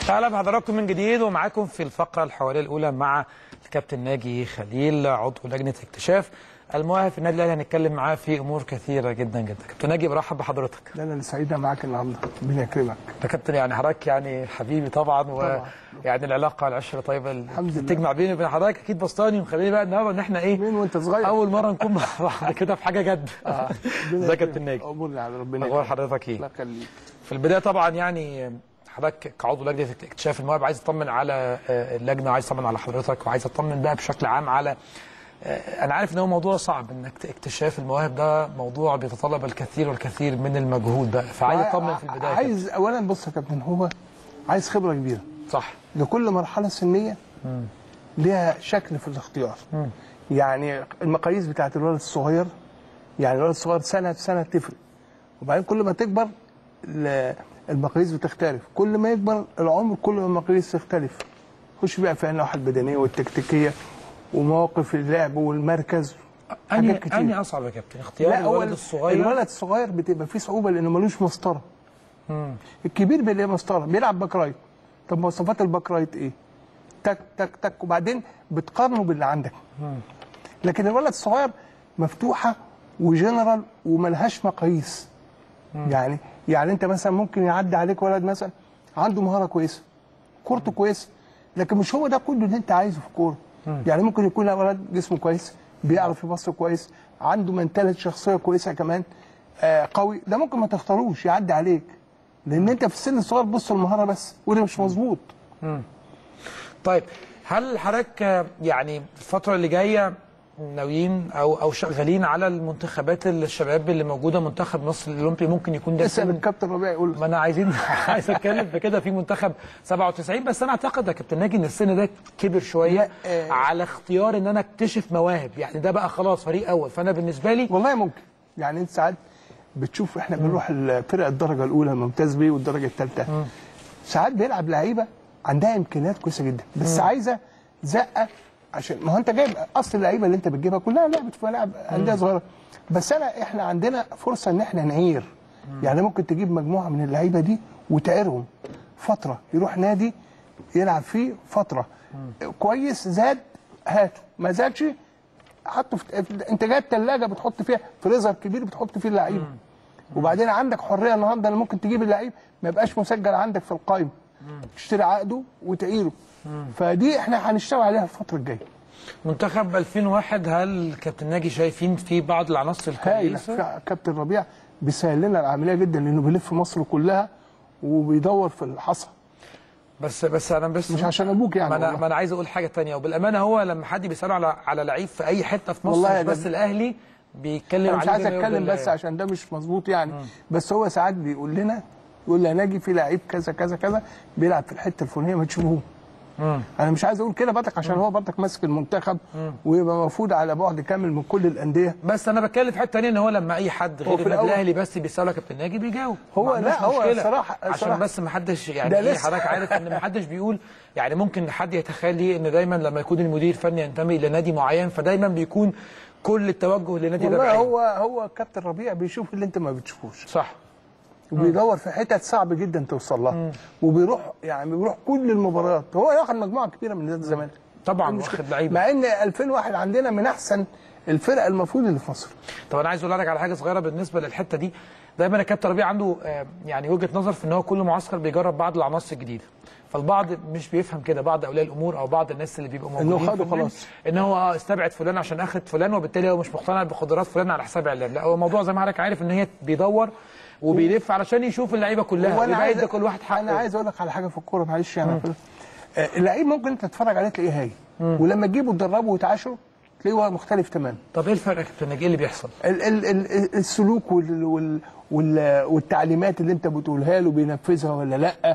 اهلا بحضراتكم من جديد ومعاكم في الفقره الحواريه الاولى مع الكابتن ناجي خليل عضو لجنه اكتشاف المواهب في النادي الاهلي هنتكلم معاه في امور كثيره جدا جدا كابتن ناجي برحب بحضرتك لا انا اللي سعيده معاك النهارده ربنا يكرمك يا كابتن يعني حضرتك يعني حبيبي طبعا طبعاً. ويعني العلاقه العشره طيبه اللي الحمد لله. تجمع بيني وبين حضرتك اكيد بسطاني ومخليني بقى النهارده ان احنا ايه مين وانت صغير اول مره نكون مع بعض كده في حاجه جد ربنا ازيك يا يكرمك. كابتن ناجي امورنا على ربنا اخبار يكرمك. حضرتك ايه الله يخليك في البدايه طبعا يعني حضرتك كعضو لجنه اكتشاف المواهب عايز اطمن على آه، اللجنه وعايز اطمن على حضرتك وعايز اطمن بقى بشكل عام على آه، انا عارف ان هو موضوع صعب انك اكتشاف المواهب ده موضوع بيتطلب الكثير والكثير من المجهود بقى فعايز اطمن في البدايه كده. عايز اولا بص يا كابتن هو عايز خبره كبيره صح لكل مرحله سنيه ليها شكل في الاختيار يعني المقاييس بتاعت الولد الصغير يعني الولد الصغير سنه في سنه تفرق وبعدين كل ما تكبر ال- المقاييس بتختلف كل ما يكبر العمر كل ما المقاييس تختلف خش بقى في النواحي البدنيه والتكتيكيه ومواقف اللعب والمركز اني حاجات كتير. اني اصعب يا كابتن اختيار لا هو الولد الصغير الولد الصغير بتبقى فيه صعوبه لانه ملوش مسطره الكبير بيلاقي مسطره بيلعب باك رايت طب مواصفات الباك رايت ايه؟ تك تك تك وبعدين بتقارنه باللي عندك لكن الولد الصغير مفتوحه وجنرال وملهاش مقاييس يعني يعني انت مثلا ممكن يعدي عليك ولد مثلا عنده مهاره كويسه كورته كويسه لكن مش هو ده كله اللي انت عايزه في الكوره يعني ممكن يكون ولد جسمه كويس بيعرف يبص كويس عنده منتاليتي شخصيه كويسه كمان آه قوي ده ممكن ما تختاروش يعدي عليك لان انت في السن الصغير بص المهاره بس وده مش مظبوط طيب هل حضرتك آه، يعني الفترة اللي جاية ناويين او او شغالين على المنتخبات الشباب اللي موجوده منتخب مصر الاولمبي ممكن يكون ده اسال سن الكابتن ربيع يقول ما انا عايزين عايز اتكلم في كده في منتخب 97 بس انا اعتقد يا كابتن ناجي ان السن ده كبر شويه لا، آه. على اختيار ان انا اكتشف مواهب يعني ده بقى خلاص فريق اول فانا بالنسبه لي والله ممكن يعني انت ساعات بتشوف احنا بنروح الفرق الدرجه الاولى الممتاز بيه والدرجه الثالثه ساعات بيلعب لعيبه عندها امكانيات كويسه جدا بس عايزه زقه عشان ما هو انت جايب اصل اللعيبه اللي انت بتجيبها كلها لعبت في ملاعب انديه صغيره بس انا احنا عندنا فرصه ان احنا نعير يعني ممكن تجيب مجموعه من اللعيبه دي وتعيرهم فتره يروح نادي يلعب فيه فتره كويس زاد هاته ما زادش حطه في انت جايب ثلاجه بتحط فيها فريزر كبير بتحط فيه اللعيبه وبعدين عندك حريه النهارده اللي ممكن تجيب اللعيب ما يبقاش مسجل عندك في القائمه تشتري عقده وتعيره فدي احنا هنشتغل عليها الفتره الجايه منتخب 2001 هل كابتن ناجي شايفين في بعض العناصر هايله الكويسه في كابتن ربيع بيسهل لنا العمليه جدا لانه بيلف مصر كلها وبيدور في الحصى بس بس انا بس مش عشان ابوك يعني ما انا والله. ما انا عايز اقول حاجه تانية وبالامانه هو لما حد بيساله على على لعيب في اي حته في مصر والله مش يا بس جد. الاهلي بيتكلم انا مش عليه عايز بما يرضي اتكلم الله بس يعني. عشان ده مش مظبوط يعني بس هو ساعات بيقول لنا يقول لي ناجي في لعيب كذا كذا كذا بيلعب في الحته الفلانيه ما تشوفوه انا مش عايز اقول كده برضك عشان هو برضك ماسك المنتخب ويبقى مفروض على بعد كامل من كل الانديه بس انا بتكلم في حته تانية ان هو لما اي حد غير في النادي الأول- الاهلي بس بيساله كابتن ناجي بيجاوب هو ما عندوش لا، هو مشكلة. صراحة- عشان صراحة. بس ما حدش يعني ده ايه لسه. حضرتك عارف ان ما حدش بيقول يعني ممكن حد يتخيل ليه ان دايما لما يكون المدير الفني ينتمي الى نادي معين فدايما بيكون كل التوجه لنادي ده والله بعيد. هو هو كابتن ربيع بيشوف اللي انت ما بتشوفوش صح وبيدور في حتت صعب جدا توصل لها وبيروح يعني بيروح كل المباريات هو ياخد مجموعه كبيره من نادي الزمالك طبعا المشكلة. واخد لعيبه مع ان 2001 عندنا من احسن الفرق المفروض اللي في مصر طب انا عايز اقول لك على حاجه صغيره بالنسبه للحته دي دايما الكابتن ربيع عنده آه، يعني وجهه نظر في ان هو كل معسكر بيجرب بعض العناصر الجديده فالبعض مش بيفهم كده بعض اولياء الامور او بعض الناس اللي بيبقوا موجودين خده في النادي، خلاص. ان هو اه استبعد فلان عشان اخد فلان وبالتالي هو مش مقتنع بقدرات فلان على حساب علان لا هو الموضوع زي ما حضرتك عارف ان هي بيدور وبيلف علشان يشوف اللعيبه كلها وانا ويبقى عايز يدي كل واحد حقه انا عايز اقول لك على حاجه في الكوره معلش يعني آه، اللعيب ممكن انت تتفرج عليه تلاقيه هاي ولما تجيبه تدربه وتعاشره تلاقيه هو مختلف تماما طب ايه الفرق يا كابتن ناجي؟ ايه اللي بيحصل؟ ال ال ال السلوك وال وال وال والتعليمات اللي انت بتقولها له بينفذها ولا لا آه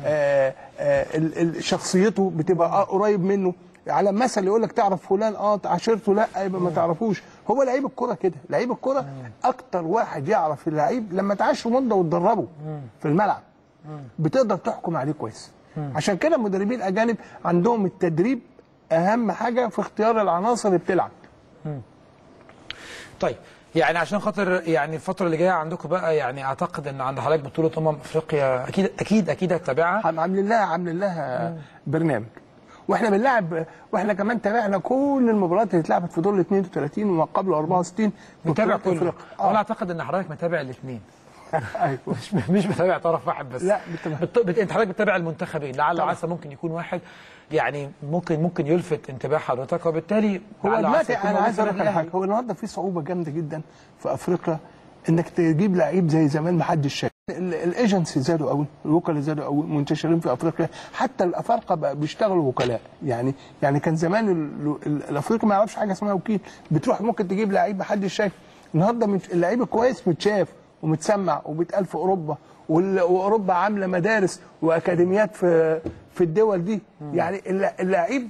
آه ال ال شخصيته بتبقى آه قريب منه على مثل يقول لك تعرف فلان اه عشرته لا يبقى ما تعرفوش هو لعيب الكوره كده لعيب الكوره اكتر واحد يعرف اللعيب لما تعاشره مده وتدربه في الملعب بتقدر تحكم عليه كويس عشان كده المدربين الاجانب عندهم التدريب اهم حاجه في اختيار العناصر اللي بتلعب طيب يعني عشان خاطر يعني الفتره اللي جايه عندكم بقى يعني اعتقد ان عند حضرتك بطوله امم افريقيا اكيد اكيد اكيد هتتابعها عم- عاملين لها عاملين لها برنامج واحنا بنلعب واحنا كمان تابعنا كل المباريات اللي اتلعبت في دور ال 32 وما قبل 64 متابع بطولات كله أفريقيا. وانا اه اعتقد ان حضرتك متابع الاثنين ايوه مش مش بتابع طرف واحد بس لا، بتابع. بت... بت... انت حضرتك بتتابع المنتخبين لعل طبعا. وعسى ممكن يكون واحد يعني ممكن ممكن يلفت انتباه حضرتك وبالتالي هو لعل وعسى دلوقتي يكون انا موجود عايز في اقول لك النادي على حاجه الأهلي. هو النهارده في صعوبه جامده جدا في افريقيا انك تجيب لعيب زي زمان ما حدش شايف ال- الايجنسي زادوا قوي الوكلاء زادوا قوي منتشرين في افريقيا حتى الافارقه بقى بيشتغلوا وكلاء يعني يعني كان زمان ال- ال- الافريقي ما يعرفش حاجه اسمها وكيل بتروح ممكن تجيب لعيب ما حدش شايف النهارده مت- اللعيب الكويس متشاف ومتسمع وبيتقال في اوروبا وال- واوروبا عامله مدارس واكاديميات في في الدول دي يعني الل- اللعيب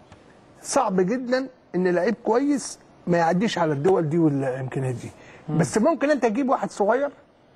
صعب جدا ان لعيب كويس ما يعديش على الدول دي والامكانيات دي بس ممكن انت تجيب واحد صغير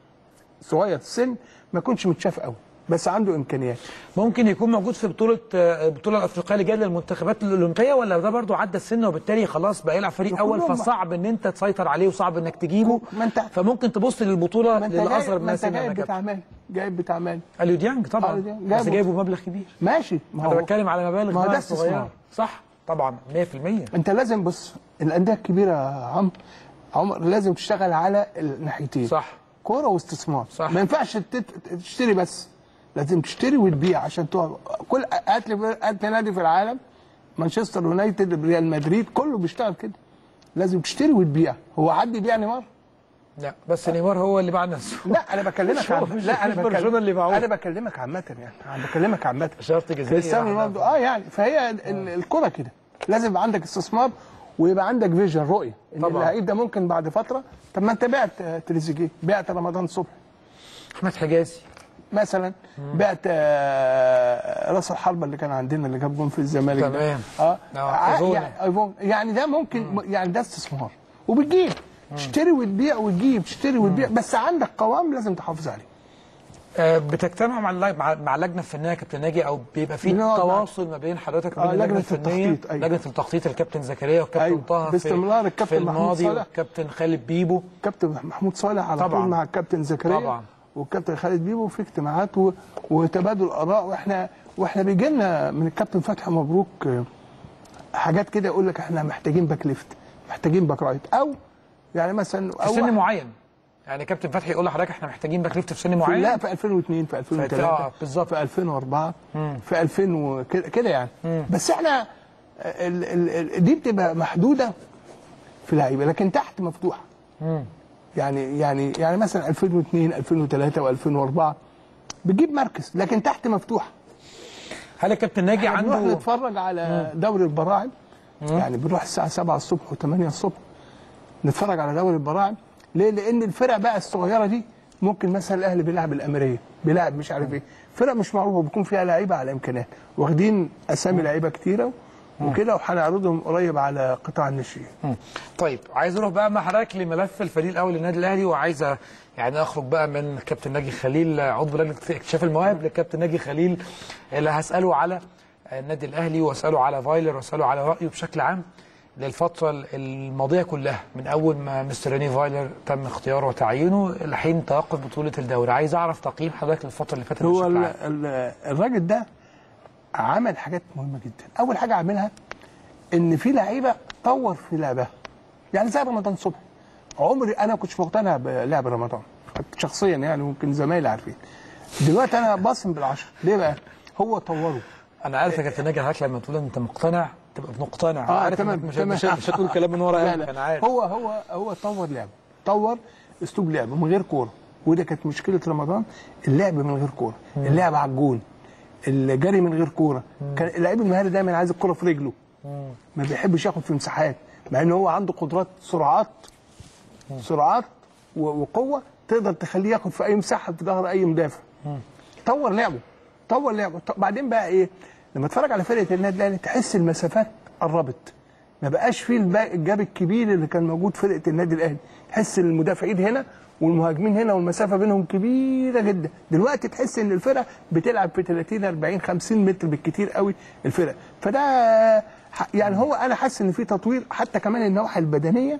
صغير السن ما يكونش متشاف قوي بس عنده امكانيات ممكن يكون موجود في بطوله آه، البطوله الافريقيه اللي جايه للمنتخبات الاولمبيه ولا ده برضو عدى السن وبالتالي خلاص بقى يلعب فريق اول كلهم- فصعب ان انت تسيطر عليه وصعب انك تجيبه ما انت- فممكن تبص للبطوله ما انت للاصغر جايب, من ما انت السن جايب يا بتاع كابتن مال جايب بتاع مال اليو ديانج طبعا أليو ديانج. بس جايبه. جايبه بمبلغ كبير ماشي ما انا هو بتكلم على مبالغ ما هو ده بقى صغيره استثمار. صح طبعا 100% انت لازم بص الانديه الكبيره يا عمرو عمر لازم تشتغل على الناحيتين صح كوره واستثمار صح. ما ينفعش تت- تشتري بس لازم تشتري وتبيع عشان تقعد كل هات لي هات لي نادي في العالم مانشستر يونايتد ريال مدريد كله بيشتغل كده لازم تشتري وتبيع هو حد يبيع نيمار لا بس نيمار هو اللي باع نفسه لا انا بكلمك مش هو- عن مش- لا انا مش برشلونة اللي باعوه. انا بكلمك عامه يعني انا بكلمك عامه شرط جزائي كريستيانو يعني. رونالدو اه يعني فهي ال- ال- الكره كده لازم يبقى عندك استثمار ويبقى عندك فيجن رؤيه ان طبعا. اللعيب ده ممكن بعد فتره طب ما انت بعت آه، تريزيجيه بعت رمضان صبحي احمد حجازي مثلا بعت آه، راس الحربه اللي كان عندنا اللي جاب جون في الزمالك ده. تمام. اه آه، ع- أيفون. يعني أيفون. يعني ده ممكن يعني ده استثمار وبتجيب تشتري وتبيع وتجيب تشتري وتبيع بس عندك قوام لازم تحافظ عليه آه، بتجتمع مع اللج- مع مع اللجنه الفنيه يا كابتن ناجي او بيبقى في بنقعد مع- تواصل ما بين حضرتك آه، وبين اللجنه لجنة الفنيه التخطيط، أيوة. لجنه التخطيط الكابتن زكريا والكابتن أيوة، طه في- باستمرار الكابتن في محمود الماضي صالح. والكابتن خالد بيبو كابتن محمود صالح على طبعاً. طول مع الكابتن زكريا طبعاً. والكابتن خالد بيبو في اجتماعات و... وتبادل اراء واحنا واحنا بيجي لنا من الكابتن فتحي مبروك آه، حاجات كده يقول لك احنا محتاجين باك ليفت محتاجين باك رايت او يعني مثلا في او سن واحد- معين يعني كابتن فتحي يقول لحضرتك احنا محتاجين باك ليفت في سن في معين لا في 2002 في 2003 آه، بالظبط. في 2004 في 2000 وكده كده يعني بس احنا ال ال ال دي بتبقى محدوده في لعيبه لكن تحت مفتوحه يعني يعني يعني مثلا 2002 2003 و2004 بتجيب مركز لكن تحت مفتوحه هل الكابتن ناجي احنا بنروح عنده نتفرج على دوري البراعم يعني بنروح الساعه 7 الصبح و8 الصبح نتفرج على دوري البراعم ليه؟ لان الفرق بقى الصغيره دي ممكن مثلا الاهلي بيلعب الاميريه بيلعب مش عارف ايه فرق مش معروفه بيكون فيها لعيبه على امكانيات واخدين اسامي لعيبه كتيره وكده وهنعرضهم قريب على قطاع الناشئين طيب عايز اروح بقى مع حضرتك لملف الفريق الاول للنادي الاهلي وعايز أ- يعني اخرج بقى من كابتن ناجي خليل عضو لجنه اكتشاف المواهب للكابتن ناجي خليل اللي هساله على النادي الاهلي واساله على فايلر واساله على رايه بشكل عام للفتره الماضيه كلها من اول ما مستر ريني فايلر تم اختياره وتعيينه لحين توقف بطوله الدوري عايز اعرف تقييم حضرتك للفتره اللي فاتت هو بشكل ال- عام ال- الراجل ده عمل حاجات مهمه جدا اول حاجه عملها ان في لعيبه طور في لعبها يعني زي رمضان صبحي عمري انا كنتش مقتنع بلعب رمضان شخصيا يعني ممكن زمايلي عارفين دلوقتي انا باصم بالعشر ليه بقى هو طوره انا عارف يا كابتن ناجي حضرتك لما تقول انت مقتنع تبقى مقتنع اه عارف تمام إنك مش تمام. مش, مش هتقول كلام من ورا لا قلبك لا. انا عارف هو هو هو طور لعبه طور اسلوب لعبه من غير كوره وده كانت مشكله رمضان اللعب من غير كوره اللعب على الجون الجري من غير كوره كان اللعيب المهاري دايما عايز الكوره في رجله ما بيحبش ياخد في مساحات مع ان هو عنده قدرات سرعات سرعات و- وقوه تقدر تخليه ياخد في اي مساحه في ظهر اي مدافع طور لعبه طور لعبه ط- بعدين بقى ايه لما تتفرج على فرقه النادي الاهلي تحس المسافات قربت ما بقاش فيه الب- الجاب الكبير اللي كان موجود في فرقه النادي الاهلي تحس المدافعين هنا والمهاجمين هنا والمسافه بينهم كبيره جدا دلوقتي تحس ان الفرقه بتلعب في 30 40 50 متر بالكتير قوي الفرقه فده ح- يعني هو انا حاسس ان في تطوير حتى كمان النواحي البدنيه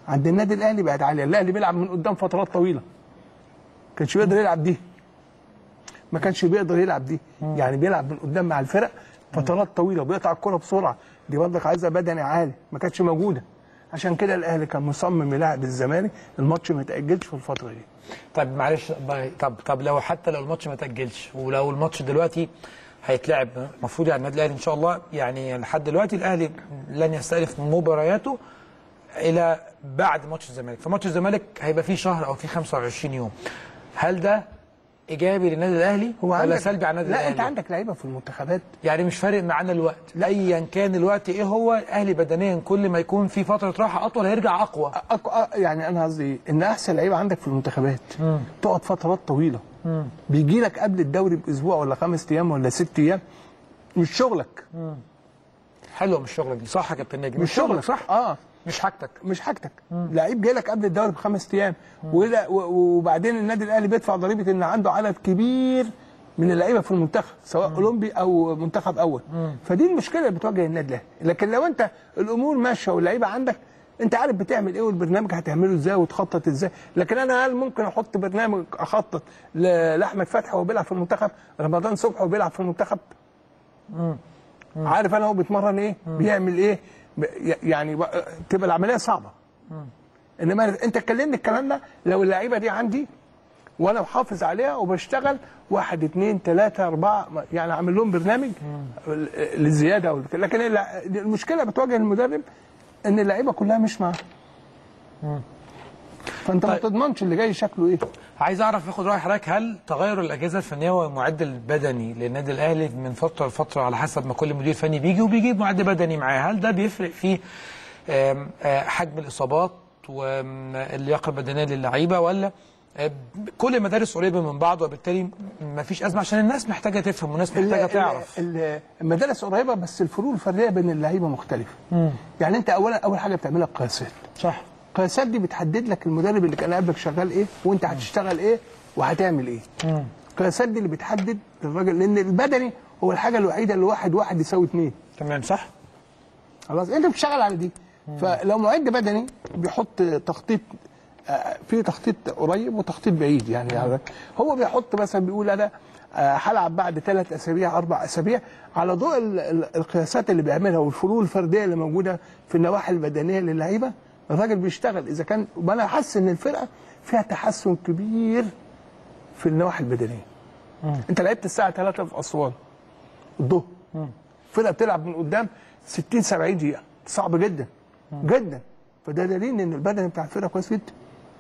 عند النادي الاهلي بقت عاليه الاهلي بيلعب من قدام فترات طويله كانش بيقدر يلعب دي ما كانش بيقدر يلعب دي يعني بيلعب من قدام مع الفرق فترات طويله وبيقطع الكره بسرعه دي برضك عايزه بدني عالي ما كانتش موجوده عشان كده الاهلي كان مصمم يلاعب الزمالك الماتش ما يتاجلش في الفتره دي طب معلش ب- طب طب لو حتى لو الماتش ما تاجلش ولو الماتش دلوقتي هيتلعب المفروض يعني النادي الاهلي ان شاء الله يعني لحد دلوقتي الاهلي لن يستأنف مبارياته الى بعد ماتش الزمالك فماتش الزمالك هيبقى فيه شهر او فيه 25 يوم هل ده ايجابي للنادي الاهلي ولا عندك- سلبي على النادي لا الاهلي انت عندك لعيبه في المنتخبات يعني مش فارق معانا الوقت ايا كان الوقت ايه هو الاهلي بدنيا كل ما يكون في فتره راحه اطول هيرجع اقوى أك... أ- يعني انا قصدي إيه؟ ان احسن لعيبه عندك في المنتخبات تقعد فترات طويله بيجي لك قبل الدوري باسبوع ولا خمس ايام ولا ست ايام مش شغلك حلوه مش شغلك دي صح يا كابتن ناجي مش شغلك صح اه مش حاجتك مش حاجتك لعيب جاي لك قبل الدوري بخمس ايام ولا- و- وبعدين النادي الاهلي بيدفع ضريبه ان عنده عدد كبير من اللعيبه في المنتخب سواء اولمبي او منتخب اول فدي المشكله اللي بتواجه النادي الاهلي لكن لو انت الامور ماشيه واللعيبه عندك انت عارف بتعمل ايه والبرنامج هتعمله ازاي وتخطط ازاي لكن انا هل ممكن احط برنامج اخطط ل- لاحمد فتحي وهو بيلعب في المنتخب رمضان صبحي وهو بيلعب في المنتخب عارف انا هو بيتمرن ايه بيعمل ايه ب- يعني بقى- تبقى العمليه صعبه انما انت اتكلمني الكلام ده لو اللعيبه دي عندي وانا محافظ عليها وبشتغل واحد اثنين ثلاثة أربعة يعني عامل لهم برنامج للزيادة أو كده. لكن الع- المشكلة بتواجه المدرب إن اللعيبة كلها مش معاه فأنت ما طيب. تضمنش اللي جاي شكله إيه عايز اعرف اخد راي حضرتك هل تغير الاجهزه الفنيه والمعد البدني للنادي الاهلي من فتره لفتره على حسب ما كل مدير فني بيجي وبيجيب معد بدني معاه هل ده بيفرق في آم، آه، حجم الاصابات واللياقه البدنيه للعيبه ولا آه، كل المدارس قريبه من بعض وبالتالي ما فيش ازمه عشان الناس محتاجه تفهم والناس محتاجه ال- تعرف ال- ال- المدارس قريبة بس الفروق الفردية بين اللعيبة مختلفة يعني أنت أولا أول حاجة بتعملها القياسات صح القياسات دي بتحدد لك المدرب اللي كان قبلك شغال ايه وانت هتشتغل ايه وهتعمل ايه القياسات دي اللي بتحدد الراجل لان البدني هو الحاجه الوحيده اللي واحد واحد يساوي اثنين تمام صح خلاص انت بتشتغل على دي فلو معد بدني بيحط تخطيط آه، في تخطيط قريب وتخطيط بعيد يعني, يعني هو بيحط مثلا بيقول انا آه، هلعب بعد ثلاث اسابيع اربع اسابيع على ضوء ال- ال- القياسات اللي بيعملها والفروق الفرديه اللي موجوده في النواحي البدنيه للعيبه الراجل بيشتغل اذا كان وانا حاسس ان الفرقه فيها تحسن كبير في النواحي البدنيه انت لعبت الساعه 3 في اسوان الظهر فرقه بتلعب من قدام 60 70 دقيقه صعب جدا جدا فده دليل ان البدن بتاع الفرقه كويس جدا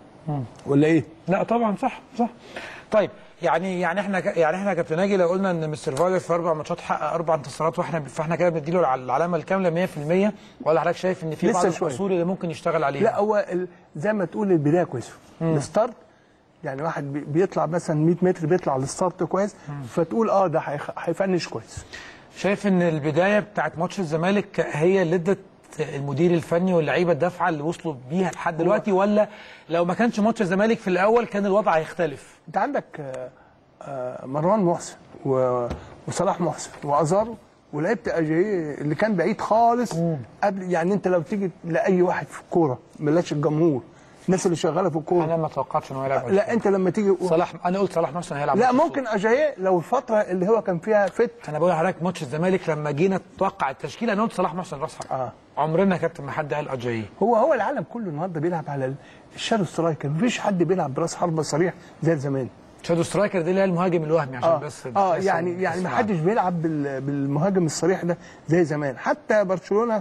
ولا ايه؟ لا طبعا صح صح طيب يعني يعني احنا ك- يعني احنا يا كابتن ناجي لو قلنا ان مستر فايلر في اربع ماتشات حقق اربع انتصارات واحنا فاحنا كده بنديله الع- العلامه الكامله 100% ولا حضرتك شايف ان في لسه بعض شوية. الاصول اللي ممكن يشتغل عليها لا هو ال- زي ما تقول البدايه كويسه الستارت يعني واحد بي- بيطلع مثلا 100 متر بيطلع الستارت كويس فتقول اه ده هيخ- هيفنش كويس شايف ان البدايه بتاعت ماتش الزمالك هي اللي ادت المدير الفني واللعيبه الدفعه اللي وصلوا بيها لحد دلوقتي ولا لو ما كانش ماتش الزمالك في الاول كان الوضع هيختلف انت عندك آه، آه، مروان محسن و- وصلاح محسن وازارو ولعبت اجاييه اللي كان بعيد خالص قبل يعني انت لو تيجي لاي واحد في الكوره بلاش الجمهور الناس اللي شغاله في الكوره انا ما توقعتش انه يلعب لا انت لما تيجي صلاح انا قلت صلاح محسن هيلعب لا ماتش ممكن اجاييه لو الفتره اللي هو كان فيها فت انا بقول لحضرتك ماتش الزمالك لما جينا نتوقع التشكيله انا قلت صلاح محسن راس حرب آه. عمرنا يا كابتن ما حد قال اجاييه هو هو العالم كله النهارده بيلعب على الشادو سترايكر مفيش حد بيلعب براس حربه صريح زي زمان شادو سترايكر دي اللي هي المهاجم الوهمي عشان اه, بس آه بس- يعني يعني ما بس- حدش بيلعب بال- بالمهاجم الصريح ده زي زمان حتى برشلونه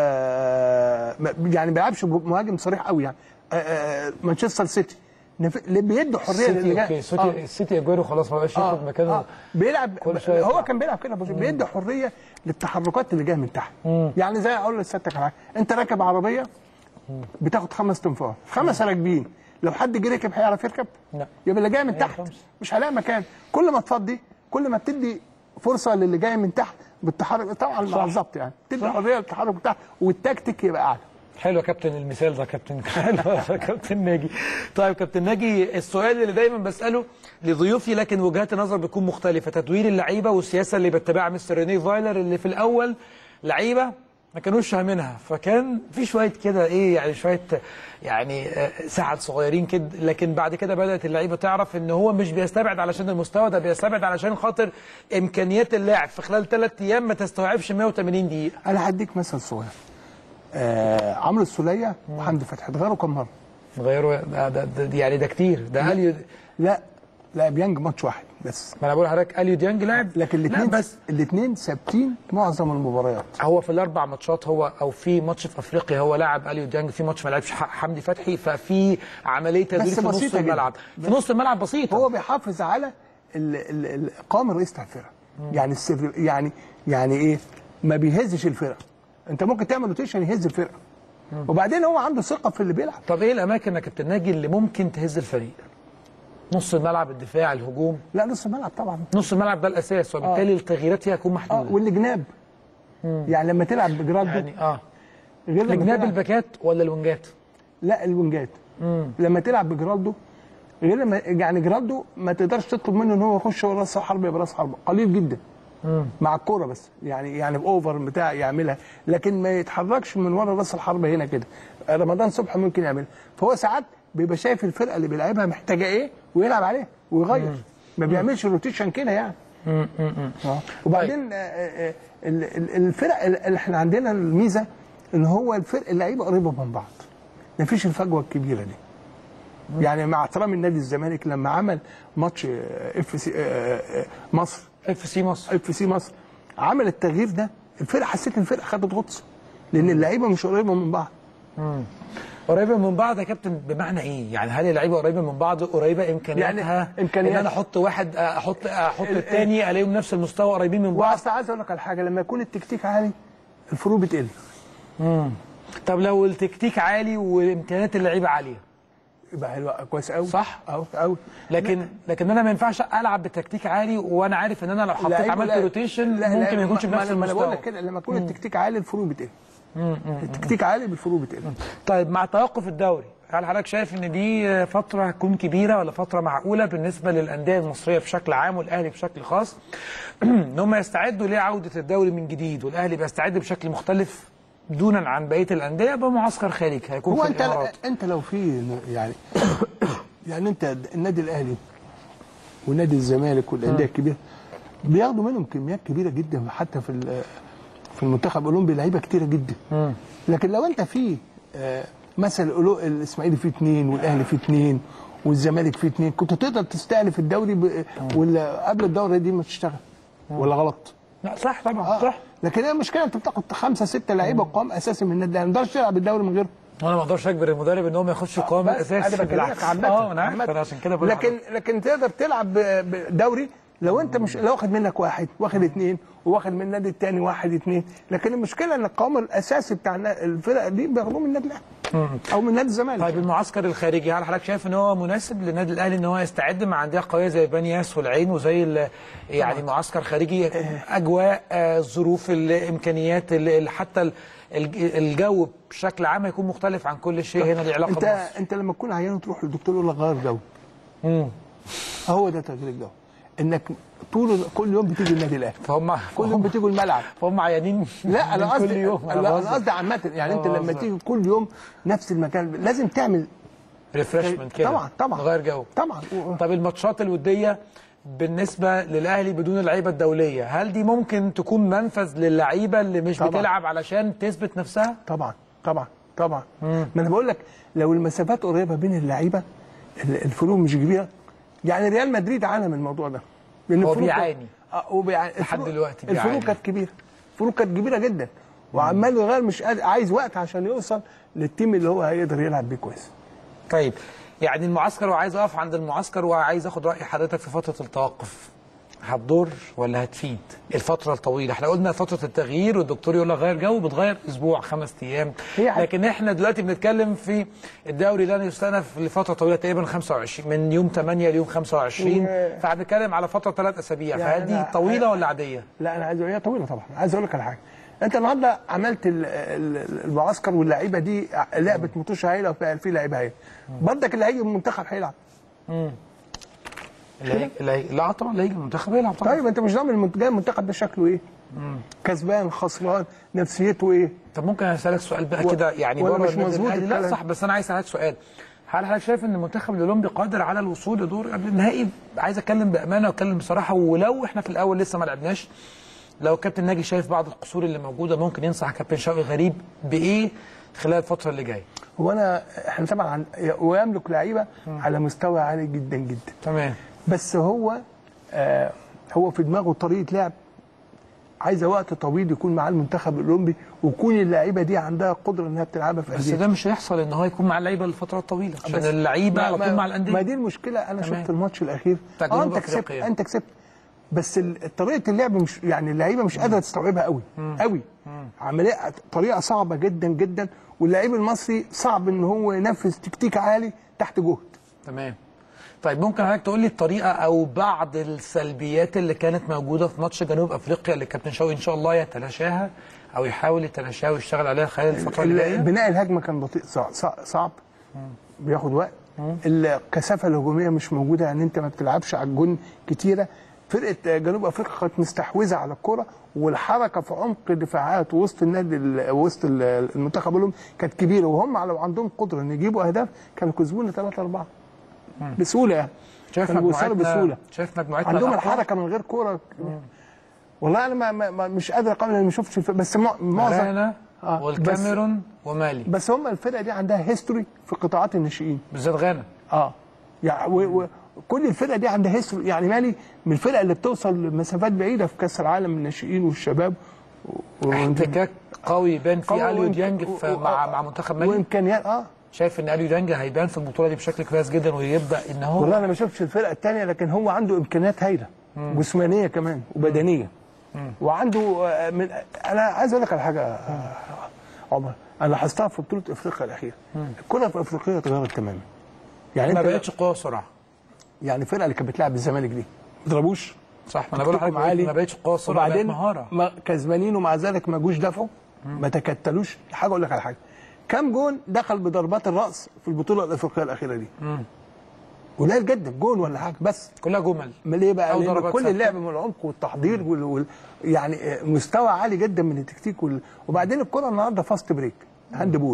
آه ما- يعني ما بيلعبش مهاجم صريح قوي يعني آه آه مانشستر سيتي نف- اللي بيدوا حريه للي السيتي جاي اوكي السيتي آه. السيتي اجويرو خلاص ما بقاش ياخد مكانه آه. بيلعب كل شوية هو يطلع. كان بيلعب كده بس بيدي حريه للتحركات اللي جايه من تحت يعني زي اقول لسيادتك على حاجة. انت راكب عربيه بتاخد خمس تنفار خمسه راكبين لو حد جه ركب هيعرف يركب لا. يبقى اللي جاي من هي تحت خمسة. مش هلاقي مكان كل ما تفضي كل ما بتدي فرصه للي جاي من تحت بالتحرك طبعا مع الظبط يعني تدي حريه للتحرك بتاعه والتكتيك يبقى اعلى حلو يا كابتن المثال ده كابتن حلو يا كابتن ناجي طيب كابتن ناجي السؤال اللي دايما بساله لضيوفي لكن وجهات النظر بتكون مختلفه تدوير اللعيبه والسياسه اللي بيتبعها مستر ريني فايلر اللي في الاول لعيبه ما كانوش فاهمينها فكان في شويه كده ايه يعني شويه يعني آه، سعد صغيرين كده لكن بعد كده بدات اللعيبه تعرف ان هو مش بيستبعد علشان المستوى ده بيستبعد علشان خاطر امكانيات اللاعب في خلال ثلاث ايام ما تستوعبش 180 دقيقه انا هديك مثل صغير آه عمرو السوليه وحمدي فتحي اتغيروا كم مره؟ غيروا ده, ده, ده يعني ده كتير ده اليو لا لا بيانج ماتش واحد بس ما انا بقول لحضرتك اليو ديانج لاعب لكن لا الاثنين بس الاثنين ثابتين معظم المباريات هو في الاربع ماتشات هو او في ماتش في افريقيا هو لاعب اليو ديانج في ماتش ما لعبش ح- حمدي فتحي ففي عمليه تدوير بس في نص بسيطة جدا. الملعب في نص الملعب بسيطه هو بيحافظ على ال- ال- ال- قوام الرئيس بتاع الفرقه يعني السر يعني يعني ايه ما بيهزش الفرقه انت ممكن تعمل روتيشن يهز الفرقه وبعدين هو عنده ثقه في اللي بيلعب طب ايه الاماكن يا كابتن ناجي اللي ممكن تهز الفريق نص الملعب الدفاع الهجوم لا نص الملعب طبعا نص الملعب ده الاساس وبالتالي التغييرات فيها هتكون اه محدوده والجناب يعني لما تلعب بجرالدو يعني اه غير لما الجناب تلعب- الباكات ولا الوينجات لا الوينجات لما تلعب بجرالدو غير لما يعني جرالدو ما تقدرش تطلب منه ان هو يخش ورا راس حربه براس حربه قليل جدا مع الكوره بس يعني يعني باوفر بتاع يعملها لكن ما يتحركش من ورا راس الحربه هنا كده رمضان صبحي ممكن يعملها فهو ساعات بيبقى شايف الفرقه اللي بيلعبها محتاجه ايه ويلعب عليها ويغير ما بيعملش روتيشن كده يعني آه. وبعدين آه، آه، ال- ال- الفرق اللي احنا عندنا الميزه ان هو الفرق اللعيبه قريبه من بعض ما فيش الفجوه الكبيره دي يعني مع احترام النادي الزمالك لما عمل ماتش اف سي مصر اف سي مصر اف سي مصر عمل التغيير ده الفرقه حسيت ان الفرقه خدت غطس لان اللعيبه مش قريبه من بعض قريبه من بعض يا كابتن بمعنى ايه؟ يعني هل اللعيبه قريبه من بعض قريبه امكانياتها يعني إمكانيات. ان انا احط واحد احط احط الثاني الاقيهم نفس المستوى قريبين من بعض واصل عايز اقول لك على حاجه لما يكون التكتيك عالي الفروق بتقل طب لو التكتيك عالي وامكانيات اللعيبه عاليه يبقى حلو كويس قوي صح. قوي قوي لكن لكن انا ما ينفعش العب بتكتيك عالي وانا عارف ان انا لو حطيت لعيبة عملت لا- روتيشن لا- ممكن لا- ما يكونش ما- بنفس ما انا بقول المستوى لك كده لما يكون التكتيك عالي الفروق بتقل التكتيك عالي بالفروق بتقل طيب مع توقف الدوري هل حضرتك شايف ان دي فتره هتكون كبيره ولا فتره معقوله بالنسبه للانديه المصريه بشكل عام والاهلي بشكل خاص ان هم يستعدوا لعوده الدوري من جديد والاهلي بيستعد بشكل مختلف دونا عن بقيه الانديه بمعسكر خارجي هيكون هو في انت الامارات انت لو في يعني يعني انت النادي الاهلي ونادي الزمالك والانديه الكبيره بياخدوا منهم كميات كبيره جدا حتى في ال- في المنتخب الاولمبي لعيبه كتيره جدا لكن لو انت في آه، مثلا الأولو- الاسماعيلي فيه اثنين والاهلي فيه اثنين والزمالك فيه اثنين كنت تقدر تستأنف الدوري ب... ولا قبل الدوره دي ما تشتغل ولا غلط؟ لا صح طبعا صح لكن هي المشكله انت بتاخد خمسه سته لعيبه قوام اساسي من النادي الاهلي ما تقدرش تلعب الدوري من غيره وانا ما اقدرش اجبر المدرب ان هو ما يخش القوام بس الاساسي انا بكلمك بالعكس عامة اه انا عارف عامة. انا عشان كده بقول لكن لكن تقدر تلعب ب- بدوري لو انت مش لو واخد منك واحد واخد اثنين وواخد من النادي الثاني واحد اثنين لكن المشكله ان القوام الاساسي بتاع النا- الفرق دي بياخدوه من النادي الاهلي او من نادي الزمالك طيب المعسكر الخارجي هل حضرتك شايف ان هو مناسب للنادي الاهلي ان هو يستعد مع انديه قويه زي بني ياس والعين وزي ال- يعني معسكر خارجي اجواء آه، ظروف الامكانيات ال- ال- حتى ال- الج- الجو بشكل عام هيكون مختلف عن كل شيء هنا ليه علاقه انت بمصر انت لما تكون عيان وتروح للدكتور يقول لك غير جو مم. هو ده تغيير الجو انك طول كل يوم بتيجي النادي الاهلي فهم كل يوم بتيجي الملعب فهم عيانين لا انا من قصدي كل يوم لا، انا بهزر. قصدي عامه يعني انت أنا لما بهزر. تيجي كل يوم نفس المكان لازم تعمل ريفرشمنت كده طبعا طبعا غير جو طبعا طب الماتشات الوديه بالنسبه للاهلي بدون اللعيبه الدوليه هل دي ممكن تكون منفذ للعيبه اللي مش طبعاً. بتلعب علشان تثبت نفسها طبعا طبعا طبعا ما انا بقول لك لو المسافات قريبه بين اللعيبه ال- الفروق مش كبيره يعني ريال مدريد عانى من الموضوع ده لان هو الفروق- بيعاني. اه هو بيعاني لحد الفروق- دلوقتي بيعاني. الفروق كانت كبيره الفروق كانت كبيره جدا وعمال يغير مش قادر عايز وقت عشان يوصل للتيم اللي هو هيقدر يلعب بيه كويس طيب يعني المعسكر وعايز اقف عند المعسكر وعايز اخد راي حضرتك في فتره التوقف هتضر ولا هتفيد الفتره الطويله احنا قلنا فتره التغيير والدكتور يقول لك غير جو بتغير اسبوع خمس ايام هي حاجة. لكن احنا دلوقتي بنتكلم في الدوري لن يستأنف لفتره طويله تقريبا 25 من يوم 8 ليوم 25 و- فهنتكلم على فتره ثلاث اسابيع يعني فهل دي أنا- طويله ولا عاديه؟ لا انا عايز هي طويله طبعا عايز اقول لك على حاجه انت النهارده عملت ال- ال- المعسكر واللعيبه دي لعبه مطوشه هايله وفي في لعيبه هايله برضك اللي هيجي من المنتخب هيلعب اللي هي... اللي هي... لا طبعا اللي هيجي المنتخب يلعب طبعا طيب انت مش ضامن المنت- جاي المنتخب ده شكله ايه كسبان خسران نفسيته ايه طب ممكن اسالك سؤال بقى و- كده يعني ولا بره مش النادي مظبوط الأهلي؟ لا الكلام؟ صح بس انا عايز اسالك سؤال هل حضرتك شايف ان المنتخب الاولمبي قادر على الوصول لدور قبل النهائي عايز اتكلم بامانه واتكلم بصراحه ولو احنا في الاول لسه ما لعبناش لو كابتن ناجي شايف بعض القصور اللي موجوده ممكن ينصح كابتن شوقي غريب بايه خلال الفتره اللي جايه هو انا احنا طبعا عن- ويملك لعيبه على مستوى عالي جدا جدا تمام بس هو آه هو في دماغه طريقه لعب عايزه وقت طويل يكون مع المنتخب الاولمبي ويكون اللعيبه دي عندها قدره انها بتلعبها في بس انديه ده مش هيحصل ان هو يكون مع اللعيبه لفترات طويله عشان بس اللعيبه ما- على طول ما- مع الانديه ما دي المشكله انا تمام. شفت الماتش الاخير بتاع اه جنوب انت كسبت أفريقيا. انت كسبت بس ال- طريقه اللعب مش يعني اللعيبه مش قادره تستوعبها قوي قوي عمليه طريقه صعبه جدا جدا واللعيب المصري صعب ان هو ينفذ تكتيك عالي تحت جهد تمام طيب ممكن حضرتك تقول لي الطريقه او بعض السلبيات اللي كانت موجوده في ماتش جنوب افريقيا اللي كابتن شوقي ان شاء الله يتلاشاها او يحاول يتلاشاها ويشتغل عليها خلال الفتره اللي جايه بناء الهجمه كان بطيء صع- صع- صعب بياخد وقت الكثافه الهجوميه مش موجوده يعني انت ما بتلعبش على الجون كتيره فرقه جنوب افريقيا كانت مستحوذه على الكره والحركه في عمق الدفاعات وسط النادي ال- وسط ال- المنتخب لهم كانت كبيره وهم لو عندهم قدره ان يجيبوا اهداف كانوا كسبونا 3 4 بسهوله يعني شايف كانوا بيوصلوا مجموعتنا بسهوله شايف مجموعتنا عندهم الأقوى؟ الحركه من غير كوره والله انا ما ما ما- مش قادر اقول انا ما شفتش الف- بس مع- معظم غانا آه، والكاميرون ومالي بس هم الفرقه دي عندها هيستوري في قطاعات الناشئين بالذات غانا اه يعني و- و- كل الفرقه دي عندها هيستوري يعني مالي من الفرق اللي بتوصل لمسافات بعيده في كاس العالم الناشئين والشباب و- و- احتكاك قوي يبان قوي في اليو وإمك- ديانج و- في و- مع مع منتخب مالي وامكانيات اه شايف ان اليو ديانج هيبان في البطوله دي بشكل كويس جدا ويبدا ان هو والله انا ما شفتش الفرقه الثانيه لكن هو عنده امكانيات هايله جسمانيه كمان وبدنيه وعنده آه، من انا عايز اقول لك على حاجه آه، عمر انا لاحظتها في بطوله افريقيا الاخيره الكره في افريقيا اتغيرت تماما يعني ما انت بقتش قوه وسرعه يعني الفرقه اللي كانت بتلعب الزمالك دي ما بيضربوش صح ما انا بقول تكتيكهم لحضرتك ما بقتش قوه وسرعه بقت وبعدين مهاره ما كسبانين ومع ذلك ما جوش دفعوا ما تكتلوش حاجه اقول لك على حاجه كم جون دخل بضربات الراس في البطوله الافريقيه الاخيره دي قليل جدا جون ولا حاجه بس كلها جمل ما ليه بقى أو لأن ضربات كل ثابتة. اللعب من العمق والتحضير وال... وال... يعني آه، مستوى عالي جدا من التكتيك وال... وبعدين الكره النهارده فاست بريك هاند بول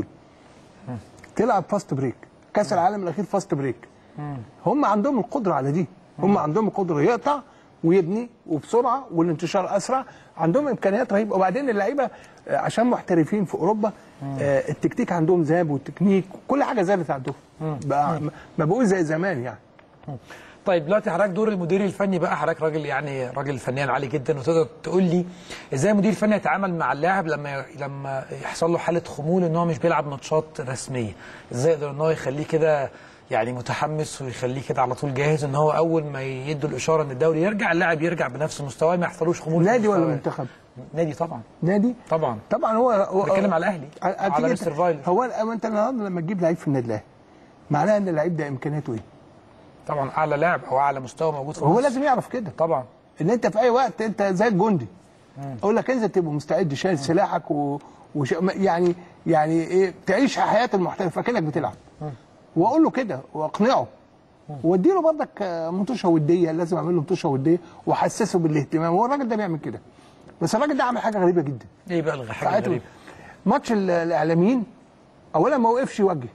تلعب فاست بريك كاس العالم الاخير فاست بريك هم عندهم القدره على دي هم عندهم القدره يقطع ويبني وبسرعه والانتشار اسرع عندهم امكانيات رهيبه وبعدين اللعيبه آه، عشان محترفين في اوروبا آه، التكتيك عندهم زاد والتكنيك كل حاجه زادت عندهم بقى ما بقول زي زمان يعني طيب دلوقتي حضرتك دور المدير الفني بقى حضرتك راجل يعني راجل فنيا عالي جدا وتقدر تقول لي ازاي المدير الفني يتعامل مع اللاعب لما لما يحصل له حاله خمول ان هو مش بيلعب ماتشات رسميه ازاي يقدر ان هو يخليه كده يعني متحمس ويخليه كده على طول جاهز ان هو اول ما يدوا الاشاره ان الدوري يرجع اللاعب يرجع بنفس مستواه ما يحصلوش خمول في نادي ولا مستواه. منتخب؟ نادي طبعا نادي طبعا طبعا هو هو بتكلم على الاهلي على على مستر فايلر هو هو انت النهارده لما تجيب لعيب في النادي الاهلي معناها ان اللعيب ده امكانياته ايه؟ طبعا اعلى لاعب او اعلى مستوى موجود في هو مصر. لازم يعرف كده طبعا ان انت في اي وقت انت زي الجندي اقول لك انزل تبقى مستعد شايل سلاحك و... وش... يعني يعني ايه تعيش حياه المحترف اكنك بتلعب واقول له كده واقنعه وادي له برضك آه، مطوشه وديه لازم اعمل له مطوشه وديه واحسسه بالاهتمام هو الراجل ده بيعمل كده بس الراجل ده عمل حاجه غريبه جدا ايه بقى الحاجه ساعته الغريبه ماتش ال- الاعلاميين اولا ما وقفش يوجه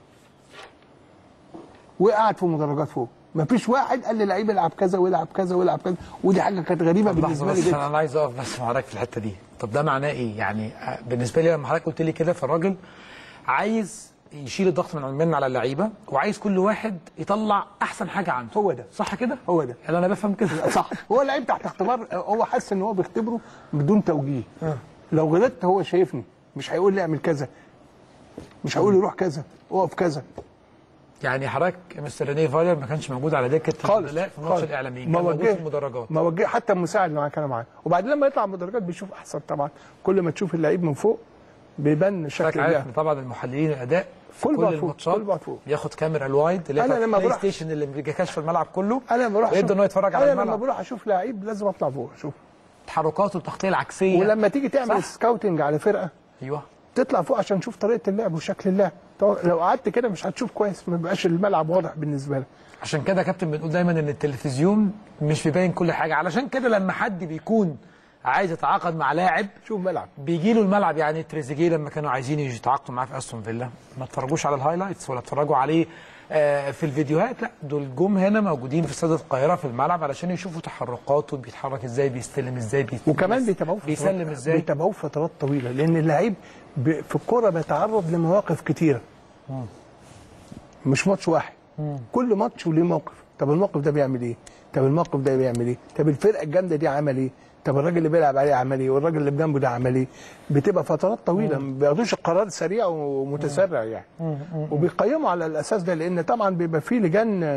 وقعد في المدرجات فوق ما فيش واحد قال للعيب العب كذا والعب كذا والعب كذا ودي حاجه كانت غريبه لحظه بالنسبه لي بس جدا انا عايز اقف بس مع حضرتك في الحته دي طب ده معناه ايه يعني آه، بالنسبه لي لما حضرتك قلت لي كده فالراجل عايز يشيل الضغط من من على اللعيبه وعايز كل واحد يطلع احسن حاجه عنده هو ده. صح كده هو ده. يعني انا بفهم كده صح هو اللعيب تحت اختبار هو حاسس ان هو بيختبره بدون توجيه لو غلطت هو شايفني مش هيقول لي اعمل كذا مش هيقول لي روح كذا اقف كذا يعني حضرتك مستر رينيه فايلر ما كانش موجود على دكه خالص البدلاء في ماتش خالص. الاعلاميين ما كان موجود وجه في المدرجات ما وجه حتى المساعد اللي معاه كان معاه وبعدين لما يطلع من المدرجات بيشوف احسن طبعا كل ما تشوف اللعيب من فوق بيبان شكل حضرتك عارف اللعب ان طبعا المحللين الاداء في كل كل, بعد فوق، الماتشات كل بعد فوق. ياخد كاميرا الوايد اللي هي أنا بتاعت لما البلاي بروح- ستيشن اللي بيكشف الملعب كله انا بروح ويبدا ان هو يتفرج على انا لما الملعب بروح اشوف لعيب لازم اطلع فوق اشوف تحركاته التغطيه العكسيه ولما تيجي تعمل صح. سكاوتنج على فرقه ايوه تطلع فوق عشان تشوف طريقه اللعب وشكل اللعب طو- لو قعدت كده مش هتشوف كويس ما بيبقاش الملعب واضح بالنسبه لك عشان كده يا كابتن بنقول دايما ان التلفزيون مش بيبين كل حاجه علشان كده لما حد بيكون عايز يتعاقد مع لاعب شوف ملعب بيجي له الملعب يعني تريزيجيه لما كانوا عايزين يتعاقدوا معاه في استون فيلا ما اتفرجوش على الهايلايتس ولا اتفرجوا عليه آه، في الفيديوهات لا دول جم هنا موجودين في استاد القاهره في الملعب علشان يشوفوا تحركاته بيتحرك ازاي بيستلم ازاي بيت- وكمان بيتابعوه في بيسلم فترات- ازاي بيتابعوه فترات طويله لان اللعيب ب- في الكوره بيتعرض لمواقف كتيره مش ماتش واحد كل ماتش وليه موقف طب الموقف ده بيعمل ايه طب الموقف ده بيعمل ايه طب الفرقه الجامده دي عمل ايه طب الراجل اللي بيلعب عليه عمل ايه والراجل اللي بجنبه ده عمل ايه بتبقى فترات طويله ما بياخدوش القرار سريع ومتسرع يعني وبيقيموا على الاساس ده لان طبعا بيبقى فيه لجان